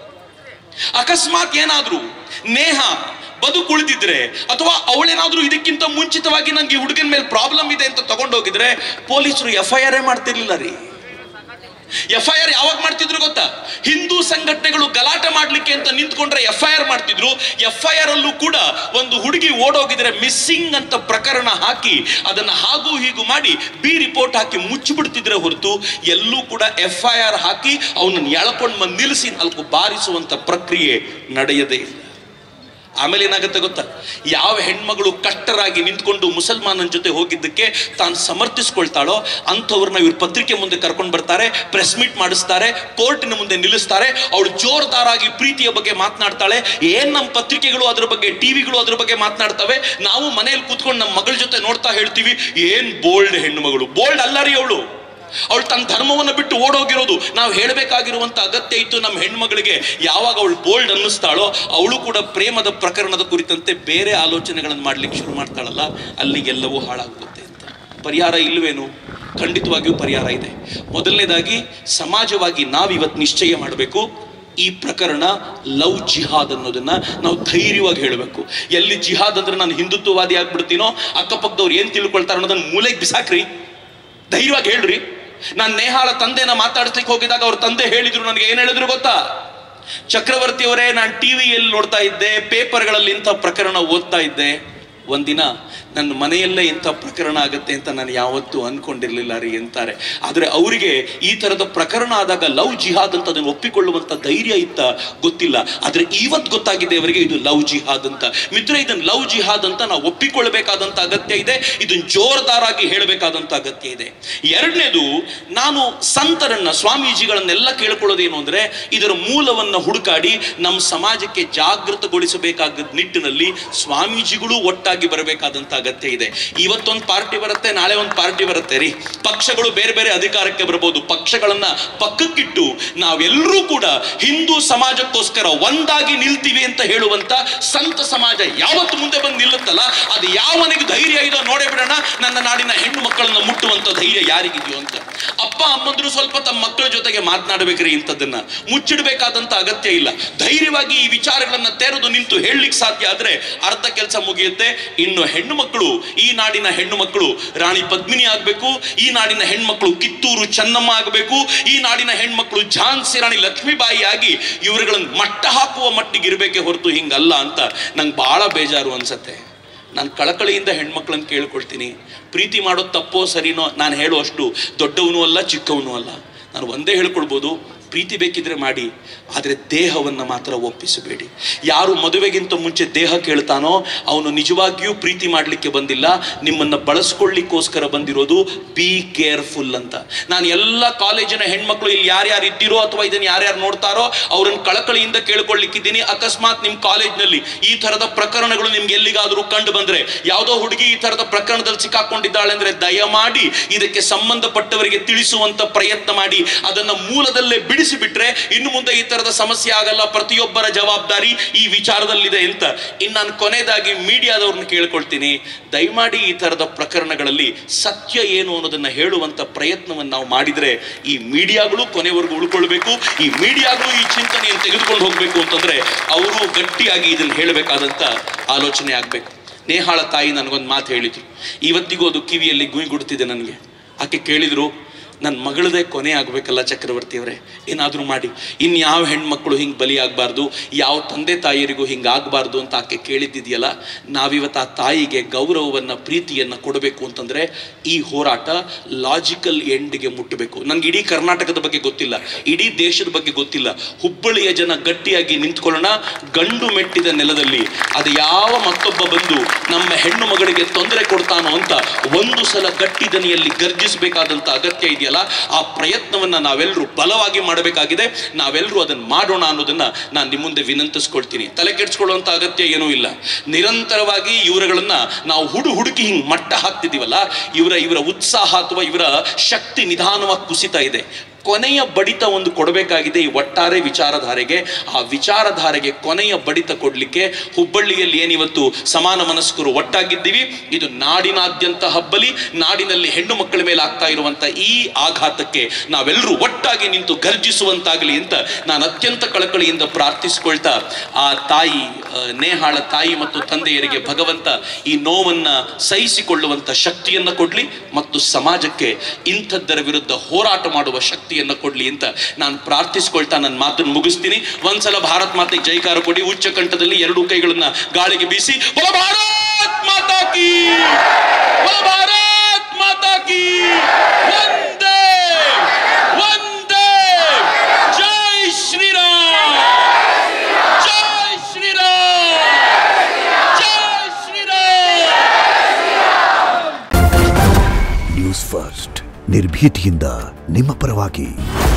ಅಕಸ್ಮಾತ್ ಏನಾದ್ರೂ ನೇಹ ಬದುಕುಳಿದಿದ್ರೆ ಅಥವಾ ಅವಳೇನಾದ್ರೂ ಇದಕ್ಕಿಂತ ಮುಂಚಿತವಾಗಿ ನಂಗೆ ಈ ಹುಡುಗನ ಮೇಲೆ ಪ್ರಾಬ್ಲಮ್ ಇದೆ ಅಂತ ತಗೊಂಡೋಗಿದ್ರೆ ಪೊಲೀಸರು ಎಫ್ ಐ ಆರ್ ಮಾಡ್ತಿರ್ಲಿಲ್ಲ ರೀ ಎಫ್ ಐ ಆರ್ ಯಾವಾಗ ಮಾಡ್ತಿದ್ರು ಗೊತ್ತಾ ಹಿಂದೂ ಸಂಘಟನೆಗಳು ಗಲಾಟೆ ಮಾಡ್ಲಿಕ್ಕೆ ಅಂತ ನಿಂತ್ಕೊಂಡ್ರೆ ಎಫ್ ಐ ಆರ್ ಮಾಡ್ತಿದ್ರು ಎಫ್ ಐ ಆರ್ ಅಲ್ಲೂ ಕೂಡ ಒಂದು ಹುಡುಗಿ ಓಡೋಗಿದ್ರೆ ಮಿಸ್ಸಿಂಗ್ ಅಂತ ಪ್ರಕರಣ ಹಾಕಿ ಅದನ್ನ ಹಾಗೂ ಹೀಗೂ ಮಾಡಿ ಬಿ ರಿಪೋರ್ಟ್ ಹಾಕಿ ಮುಚ್ಚಿಬಿಡ್ತಿದ್ರೆ ಹೊರತು ಎಲ್ಲೂ ಕೂಡ ಎಫ್ ಐ ಆರ್ ಹಾಕಿ ಅವನನ್ನು ಎಳ್ಕೊಂಡು ಬಂದು ನಿಲ್ಲಿಸಿ ನಾಲ್ಕು ಬಾರಿಸುವಂತ ಪ್ರಕ್ರಿಯೆ ನಡೆಯದೇ ಇಲ್ಲ ಆಮೇಲೆ ಏನಾಗುತ್ತೆ ಗೊತ್ತಾ ಯಾವ ಹೆಣ್ಮಗಳು ಕಟ್ಟರಾಗಿ ನಿಂತ್ಕೊಂಡು ಮುಸಲ್ಮಾನನ ಜೊತೆ ಹೋಗಿದ್ದಕ್ಕೆ ತಾನು ಸಮರ್ಥಿಸ್ಕೊಳ್ತಾಳೋ ಅಂಥವ್ರನ್ನ ಇವ್ರ ಪತ್ರಿಕೆ ಮುಂದೆ ಕರ್ಕೊಂಡು ಬರ್ತಾರೆ ಪ್ರೆಸ್ ಮೀಟ್ ಮಾಡಿಸ್ತಾರೆ ಕೋರ್ಟಿನ ಮುಂದೆ ನಿಲ್ಲಿಸ್ತಾರೆ ಅವಳು ಜೋರ್ದಾರಾಗಿ ಪ್ರೀತಿಯ ಬಗ್ಗೆ ಮಾತನಾಡ್ತಾಳೆ ಏನ್ ನಮ್ಮ ಪತ್ರಿಕೆಗಳು ಅದ್ರ ಬಗ್ಗೆ ಟಿವಿಗಳು ಅದ್ರ ಬಗ್ಗೆ ಮಾತನಾಡ್ತವೆ ನಾವು ಮನೆಯಲ್ಲಿ ಕೂತ್ಕೊಂಡು ನಮ್ಮ ಮಗಳ ಜೊತೆ ನೋಡ್ತಾ ಹೇಳ್ತೀವಿ ಏನ್ ಬೋಲ್ಡ್ ಹೆಣ್ಣು ಮಗಳು ಬೋಲ್ಡ್ ಅಲ್ಲ ರೀ ಅವಳು ಅವಳು ತನ್ನ ಧರ್ಮವನ್ನು ಬಿಟ್ಟು ಓಡೋಗಿರೋದು ನಾವು ಹೇಳಬೇಕಾಗಿರುವಂತ ಅಗತ್ಯ ಇತ್ತು ನಮ್ಮ ಹೆಣ್ಮಗಳಿಗೆ ಯಾವಾಗ ಅವಳು ಬೋಲ್ಡ್ ಅನ್ನಿಸ್ತಾಳೋ ಅವಳು ಕೂಡ ಪ್ರೇಮದ ಪ್ರಕರಣದ ಕುರಿತಂತೆ ಬೇರೆ ಆಲೋಚನೆಗಳನ್ನು ಮಾಡ್ಲಿಕ್ಕೆ ಶುರು ಮಾಡ್ತಾಳಲ್ಲ ಅಲ್ಲಿಗೆಲ್ಲವೂ ಹಾಳಾಗುತ್ತೆ ಅಂತ ಪರಿಹಾರ ಇಲ್ವೇನು ಖಂಡಿತವಾಗಿಯೂ ಪರಿಹಾರ ಇದೆ ಮೊದಲನೇದಾಗಿ ಸಮಾಜವಾಗಿ ನಾವಿವತ್ತು ನಿಶ್ಚಯ ಮಾಡಬೇಕು ಈ ಪ್ರಕರಣ ಲವ್ ಜಿಹಾದ್ ಅನ್ನೋದನ್ನ ನಾವು ಧೈರ್ಯವಾಗಿ ಹೇಳಬೇಕು ಎಲ್ಲಿ ಜಿಹಾದ್ ಅಂದ್ರೆ ನಾನು ಹಿಂದುತ್ವವಾದಿ ಆಗ್ಬಿಡ್ತೀನೋ ಅಕ್ಕಪಕ್ಕದವ್ರು ಏನ್ ತಿಳ್ಕೊಳ್ತಾರ ಅನ್ನೋದನ್ನ ಮೂಲೆಗೆ ಬಿಸಾಕ್ರಿ ಧೈರ್ಯವಾಗಿ ಹೇಳ್ರಿ ನಾನು ನೇಹಾಳ ತಂದೆನ ಮಾತಾಡಿಸ್ಲಿಕ್ಕೆ ಹೋಗಿದಾಗ ಅವ್ರ ತಂದೆ ಹೇಳಿದ್ರು ನನಗೆ ಏನ್ ಹೇಳಿದ್ರು ಗೊತ್ತಾ ಚಕ್ರವರ್ತಿ ಅವರೇ ನಾನು ಟಿವಿಯಲ್ಲಿ ನೋಡ್ತಾ ಇದ್ದೆ ಪೇಪರ್ಗಳಲ್ಲಿ ಇಂಥ ಪ್ರಕರಣ ಓದ್ತಾ ಇದ್ದೆ ಒಂದಿನ ನನ್ನ ಮನೆಯಲ್ಲೇ ಇಂಥ ಪ್ರಕರಣ ಆಗುತ್ತೆ ಅಂತ ನಾನು ಯಾವತ್ತೂ ಅನ್ಕೊಂಡಿರ್ಲಿಲ್ಲ ರೀ ಅಂತಾರೆ ಆದರೆ ಅವರಿಗೆ ಈ ಥರದ ಪ್ರಕರಣ ಆದಾಗ ಲವ್ ಜಿಹಾದ್ ಅಂತ ಅದನ್ನು ಒಪ್ಪಿಕೊಳ್ಳುವಂಥ ಧೈರ್ಯ ಇತ್ತ ಗೊತ್ತಿಲ್ಲ ಆದರೆ ಇವತ್ತು ಗೊತ್ತಾಗಿದೆ ಅವರಿಗೆ ಇದು ಲವ್ ಜಿಹಾದ್ ಅಂತ ಮಿತ್ರ ಇದನ್ನು ಲವ್ ಜಿಹಾದ್ ಅಂತ ನಾವು ಒಪ್ಪಿಕೊಳ್ಬೇಕಾದಂಥ ಅಗತ್ಯ ಇದೆ ಇದನ್ನು ಜೋರ್ದಾರಾಗಿ ಹೇಳಬೇಕಾದಂಥ ಅಗತ್ಯ ಇದೆ ಎರಡನೇದು ನಾನು ಸಂತರನ್ನ ಸ್ವಾಮೀಜಿಗಳನ್ನೆಲ್ಲ ಕೇಳ್ಕೊಳ್ಳೋದೇನು ಅಂದ್ರೆ ಇದರ ಮೂಲವನ್ನ ಹುಡುಕಾಡಿ ನಮ್ಮ ಸಮಾಜಕ್ಕೆ ಜಾಗೃತಗೊಳಿಸಬೇಕಾದ ನಿಟ್ಟಿನಲ್ಲಿ ಸ್ವಾಮೀಜಿಗಳು ಒಟ್ಟಾಗಿ ಬರಬೇಕಾದಂತ ಅಗತ್ಯ ಇದೆ ಇವತ್ತೊಂದು ಪಾರ್ಟಿ ಬರುತ್ತೆ ನಾಳೆ ಒಂದು ಪಾರ್ಟಿ ಬರುತ್ತೆ ರೀ ಪಕ್ಷಗಳು ಬೇರೆ ಬೇರೆ ಅಧಿಕಾರಕ್ಕೆ ಬರಬಹುದು ಪಕ್ಷಗಳನ್ನ ಪಕ್ಕಕ್ಕಿಟ್ಟು ನಾವೆಲ್ಲರೂ ಕೂಡ ಹಿಂದೂ ಸಮಾಜಕ್ಕೋಸ್ಕರ ಒಂದಾಗಿ ನಿಲ್ತೀವಿ ಅಂತ ಹೇಳುವಂತ ಸಂತ ಸಮಾಜ ಯಾವತ್ತು ಮುಂದೆ ಬಂದು ನಿಲ್ಲುತ್ತಲ್ಲ ಅದು ಯಾವನಿಗೆ ಧೈರ್ಯ ಇದೋ ನೋಡೇ ಬಿಡೋಣ ನನ್ನ ನಾಡಿನ ಹೆಣ್ಣು ಮಕ್ಕಳನ್ನ ಮುಟ್ಟುವಂತ ಧೈರ್ಯ ಯಾರಿಗಿದೆಯೋ ಅಂತ ಅಪ್ಪ ಅಮ್ಮಂದ್ರು ಸ್ವಲ್ಪ ತಮ್ಮ ಮಕ್ಕಳ ಜೊತೆಗೆ ಮಾತನಾಡಬೇಕ್ರಿ ಇಂಥದ್ದನ್ನ ಮುಚ್ಚಿಡಬೇಕಾದಂತ ಅಗತ್ಯ ಇಲ್ಲ ಧೈರ್ಯವಾಗಿ ಈ ವಿಚಾರಗಳನ್ನ ತೆರೆದು ನಿಂತು ಹೇಳಲಿಕ್ಕೆ ಸಾಧ್ಯ ಆದ್ರೆ ಅರ್ಧ ಕೆಲಸ ಮುಗಿಯುತ್ತೆ ಇನ್ನು ಹೆಣ್ಣು ಮಕ್ಕಳು ಈ ನಾಡಿನ ಹೆಣ್ಣು ಮಕ್ಕಳು ರಾಣಿ ಪದ್ಮಿನಿ ಆಗ್ಬೇಕು ಈ ನಾಡಿನ ಹೆಣ್ಮಕ್ಳು ಕಿತ್ತೂರು ಚೆನ್ನಮ್ಮ ಆಗಬೇಕು ಈ ನಾಡಿನ ಹೆಣ್ಮಕ್ಳು ಝಾನ್ಸಿ ರಾಣಿ ಲಕ್ಷ್ಮೀಬಾಯಿ ಆಗಿ ಇವರುಗಳನ್ನು ಮಟ್ಟ ಹಾಕುವ ಮಟ್ಟಿಗೆ ಇರಬೇಕೆ ಹೊರತು ಹಿಂಗಲ್ಲ ಅಂತ ನಂಗೆ ಬಹಳ ಬೇಜಾರು ಅನ್ಸತ್ತೆ ನಾನು ಕಳಕಳಿಯಿಂದ ಹೆಣ್ಮಕ್ಳನ್ನ ಕೇಳ್ಕೊಳ್ತೀನಿ ಪ್ರೀತಿ ಮಾಡೋದು ತಪ್ಪೋ ಸರಿನೋ ನಾನು ಹೇಳುವಷ್ಟು ದೊಡ್ಡವನು ಅಲ್ಲ ಚಿಕ್ಕವನು ಅಲ್ಲ ನಾನು ಒಂದೇ ಹೇಳ್ಕೊಳ್ಬೋದು ಪ್ರೀತಿ ಬೇಕಿದ್ರೆ ಮಾಡಿ ಆದರೆ ದೇಹವನ್ನು ಮಾತ್ರ ಒಪ್ಪಿಸಬೇಡಿ ಯಾರು ಮದುವೆಗಿಂತ ಮುಂಚೆ ದೇಹ ಕೇಳ್ತಾನೋ ಅವನು ನಿಜವಾಗಿಯೂ ಪ್ರೀತಿ ಮಾಡಲಿಕ್ಕೆ ಬಂದಿಲ್ಲ ನಿಮ್ಮನ್ನು ಬಳಸ್ಕೊಳ್ಳಿಕ್ಕೋಸ್ಕರ ಬಂದಿರೋದು ಬಿ ಕೇರ್ಫುಲ್ ಅಂತ ನಾನು ಎಲ್ಲ ಕಾಲೇಜಿನ ಹೆಣ್ಮಕ್ಳು ಇಲ್ಲಿ ಯಾರ್ಯಾರು ಇದ್ದೀರೋ ಅಥವಾ ಇದನ್ನು ಯಾರ್ಯಾರು ನೋಡ್ತಾರೋ ಅವ್ರನ್ನ ಕಳಕಳಿಯಿಂದ ಕೇಳ್ಕೊಳ್ಳಿಕ್ಕಿದ್ದೀನಿ ಅಕಸ್ಮಾತ್ ನಿಮ್ಮ ಕಾಲೇಜ್ನಲ್ಲಿ ಈ ಥರದ ಪ್ರಕರಣಗಳು ನಿಮ್ಗೆ ಎಲ್ಲಿಗಾದರೂ ಕಂಡು ಬಂದ್ರೆ ಯಾವುದೋ ಹುಡುಗಿ ಈ ಥರದ ಪ್ರಕರಣದಲ್ಲಿ ಸಿಕ್ಕಾಕೊಂಡಿದ್ದಾಳೆ ಅಂದ್ರೆ ದಯಮಾಡಿ ಇದಕ್ಕೆ ಸಂಬಂಧಪಟ್ಟವರಿಗೆ ತಿಳಿಸುವಂತ ಪ್ರಯತ್ನ ಮಾಡಿ ಅದನ್ನ ಮೂಲದಲ್ಲೇ ಬಿಡಿಸಿ ಬಿಟ್ರೆ ಇನ್ನು ಮುಂದೆ ಈ ತರದ ಸಮಸ್ಯೆ ಆಗಲ್ಲ ಪ್ರತಿಯೊಬ್ಬರ ಜವಾಬ್ದಾರಿ ಈ ವಿಚಾರದಲ್ಲಿದೆ ಅಂತ ಇನ್ನು ನಾನು ಕೊನೆಯದಾಗಿ ಮೀಡಿಯಾದವ್ರನ್ನ ಕೇಳ್ಕೊಳ್ತೀನಿ ದಯಮಾಡಿ ಈ ತರದ ಪ್ರಕರಣಗಳಲ್ಲಿ ಸತ್ಯ ಏನು ಅನ್ನೋದನ್ನ ಹೇಳುವಂತ ಪ್ರಯತ್ನವನ್ನು ನಾವು ಮಾಡಿದ್ರೆ ಈ ಮೀಡಿಯಾಗಳು ಕೊನೆವರೆಗೂ ಉಳ್ಕೊಳ್ಬೇಕು ಈ ಮೀಡಿಯಾಗಳು ಈ ಚಿಂತನೆಯನ್ನು ತೆಗೆದುಕೊಂಡು ಹೋಗ್ಬೇಕು ಅಂತಂದ್ರೆ ಅವರು ಗಟ್ಟಿಯಾಗಿ ಇದನ್ನು ಹೇಳಬೇಕಾದಂತ ಆಲೋಚನೆ ಆಗ್ಬೇಕು ನೇಹಾಳ ತಾಯಿ ನನಗೊಂದು ಮಾತು ಹೇಳಿದ್ರು ಇವತ್ತಿಗೂ ಅದು ಕಿವಿಯಲ್ಲಿ ಗುಯ್ಗುಡ್ತಿದೆ ನನಗೆ ಆಕೆ ಕೇಳಿದ್ರು ನನ್ನ ಮಗಳದೇ ಕೊನೆ ಆಗಬೇಕಲ್ಲ ಚಕ್ರವರ್ತಿಯವರೇ ಏನಾದರೂ ಮಾಡಿ ಇನ್ಯಾವ ಹೆಣ್ಮಕ್ಳು ಹಿಂಗೆ ಬಲಿಯಾಗಬಾರ್ದು ಯಾವ ತಂದೆ ತಾಯಿಯರಿಗೂ ಹಿಂಗೆ ಆಗಬಾರ್ದು ಅಂತ ಆಕೆ ಕೇಳಿದ್ದಿದೆಯಲ್ಲ ನಾವಿವತ್ತು ಆ ತಾಯಿಗೆ ಗೌರವವನ್ನು ಪ್ರೀತಿಯನ್ನು ಕೊಡಬೇಕು ಅಂತಂದರೆ ಈ ಹೋರಾಟ ಲಾಜಿಕಲ್ ಎಂಡ್ಗೆ ಮುಟ್ಟಬೇಕು ನನಗೆ ಇಡೀ ಕರ್ನಾಟಕದ ಬಗ್ಗೆ ಗೊತ್ತಿಲ್ಲ ಇಡೀ ದೇಶದ ಬಗ್ಗೆ ಗೊತ್ತಿಲ್ಲ ಹುಬ್ಬಳ್ಳಿಯ ಜನ ಗಟ್ಟಿಯಾಗಿ ನಿಂತ್ಕೊಳ್ಳೋಣ ಗಂಡು ಮೆಟ್ಟಿದ ನೆಲದಲ್ಲಿ ಅದು ಯಾವ ಮತ್ತೊಬ್ಬ ಬಂದು ನಮ್ಮ ಹೆಣ್ಣು ಮಗಳಿಗೆ ತೊಂದರೆ ಕೊಡ್ತಾನೋ ಅಂತ ಒಂದು ಸಲ ಗಟ್ಟಿ ದನಿಯಲ್ಲಿ ಗರ್ಜಿಸಬೇಕಾದಂತ ಅಗತ್ಯ ಇದೆಯಲ್ಲ ಆ ಪ್ರಯತ್ನವನ್ನ ನಾವೆಲ್ಲರೂ ಬಲವಾಗಿ ಮಾಡಬೇಕಾಗಿದೆ ನಾವೆಲ್ಲರೂ ಅದನ್ನು ಮಾಡೋಣ ಅನ್ನೋದನ್ನ ನಾನು ನಿಮ್ಮ ಮುಂದೆ ವಿನಂತಿಸ್ಕೊಳ್ತೀನಿ ತಲೆ ಕೆಡಿಸ್ಕೊಳ್ಳುವಂತ ಅಗತ್ಯ ಏನೂ ಇಲ್ಲ ನಿರಂತರವಾಗಿ ಇವರುಗಳನ್ನ ನಾವು ಹುಡು ಹುಡುಕಿ ಹಿಂಗ್ ಮಟ್ಟ ಹಾಕ್ತಿದೀವಲ್ಲ ಇವರ ಇವರ ಉತ್ಸಾಹ ಅಥವಾ ಇವರ ಶಕ್ತಿ ನಿಧಾನವಾಗಿ ಕುಸಿತಾ ಇದೆ ಕೊನೆಯ ಬಡಿತ ಒಂದು ಕೊಡಬೇಕಾಗಿದೆ ಈ ಒಟ್ಟಾರೆ ವಿಚಾರಧಾರೆಗೆ ಆ ವಿಚಾರಧಾರೆಗೆ ಕೊನೆಯ ಬಡಿತ ಕೊಡಲಿಕ್ಕೆ ಹುಬ್ಬಳ್ಳಿಯಲ್ಲಿ ಏನಿವತ್ತು ಸಮಾನ ಮನಸ್ಕರು ಒಟ್ಟಾಗಿದ್ದೀವಿ ಇದು ನಾಡಿನಾದ್ಯಂತ ಹಬ್ಬಲಿ ನಾಡಿನಲ್ಲಿ ಹೆಣ್ಣು ಮಕ್ಕಳ ಮೇಲೆ ಆಗ್ತಾ ಇರುವಂತ ಈ ಆಘಾತಕ್ಕೆ ನಾವೆಲ್ಲರೂ ಒಟ್ಟಾಗಿ ನಿಂತು ಗರ್ಜಿಸುವಂತಾಗಲಿ ಅಂತ ನಾನು ಅತ್ಯಂತ ಕಳಕಳಿಯಿಂದ ಪ್ರಾರ್ಥಿಸಿಕೊಳ್ತಾ ಆ ತಾಯಿ ಆ, ನೇಹಾಳ ತಾಯಿ ಮತ್ತು ತಂದೆಯರಿಗೆ ಭಗವಂತ ಈ ನೋವನ್ನ ಸಹಿಸಿಕೊಳ್ಳುವಂತ ಶಕ್ತಿಯನ್ನ ಕೊಡ್ಲಿ ಮತ್ತು ಸಮಾಜಕ್ಕೆ ಇಂಥದ್ದರ ವಿರುದ್ಧ ಹೋರಾಟ ಮಾಡುವ ಶಕ್ತಿಯನ್ನ ಕೊಡ್ಲಿ ಅಂತ ನಾನು ಪ್ರಾರ್ಥಿಸ್ಕೊಳ್ತಾ ನನ್ನ ಮಾತನ್ನು ಮುಗಿಸ್ತೀನಿ ಒಂದ್ಸಲ ಭಾರತ್ ಮಾತೆಗೆ ಜೈಕಾರ ಕೊಡಿ ಉಚ್ಚ ಕಂಠದಲ್ಲಿ ಎರಡು ಕೈಗಳನ್ನ ಗಾಳಿಗೆ ಬೀಸಿ "ಬಲ ಭಾರತ್ ಮಾತಾ ಕಿ ಬಲ ಭಾರತ್ ಮಾತಾ ಕಿ ವಂದೇ ವಂದೇ ಜೈ ಶ್ರೀರಾಮ್ ಜೈ ಶ್ರೀರಾಮ್ ಜೈ ಶ್ರೀರಾಮ್ ನ್ಯೂಸ್ ಫಸ್ಟ್ ನಿರ್ಭೀತಿಯಿಂದ ನಿಮ್ಮ ಪರವಾಗಿ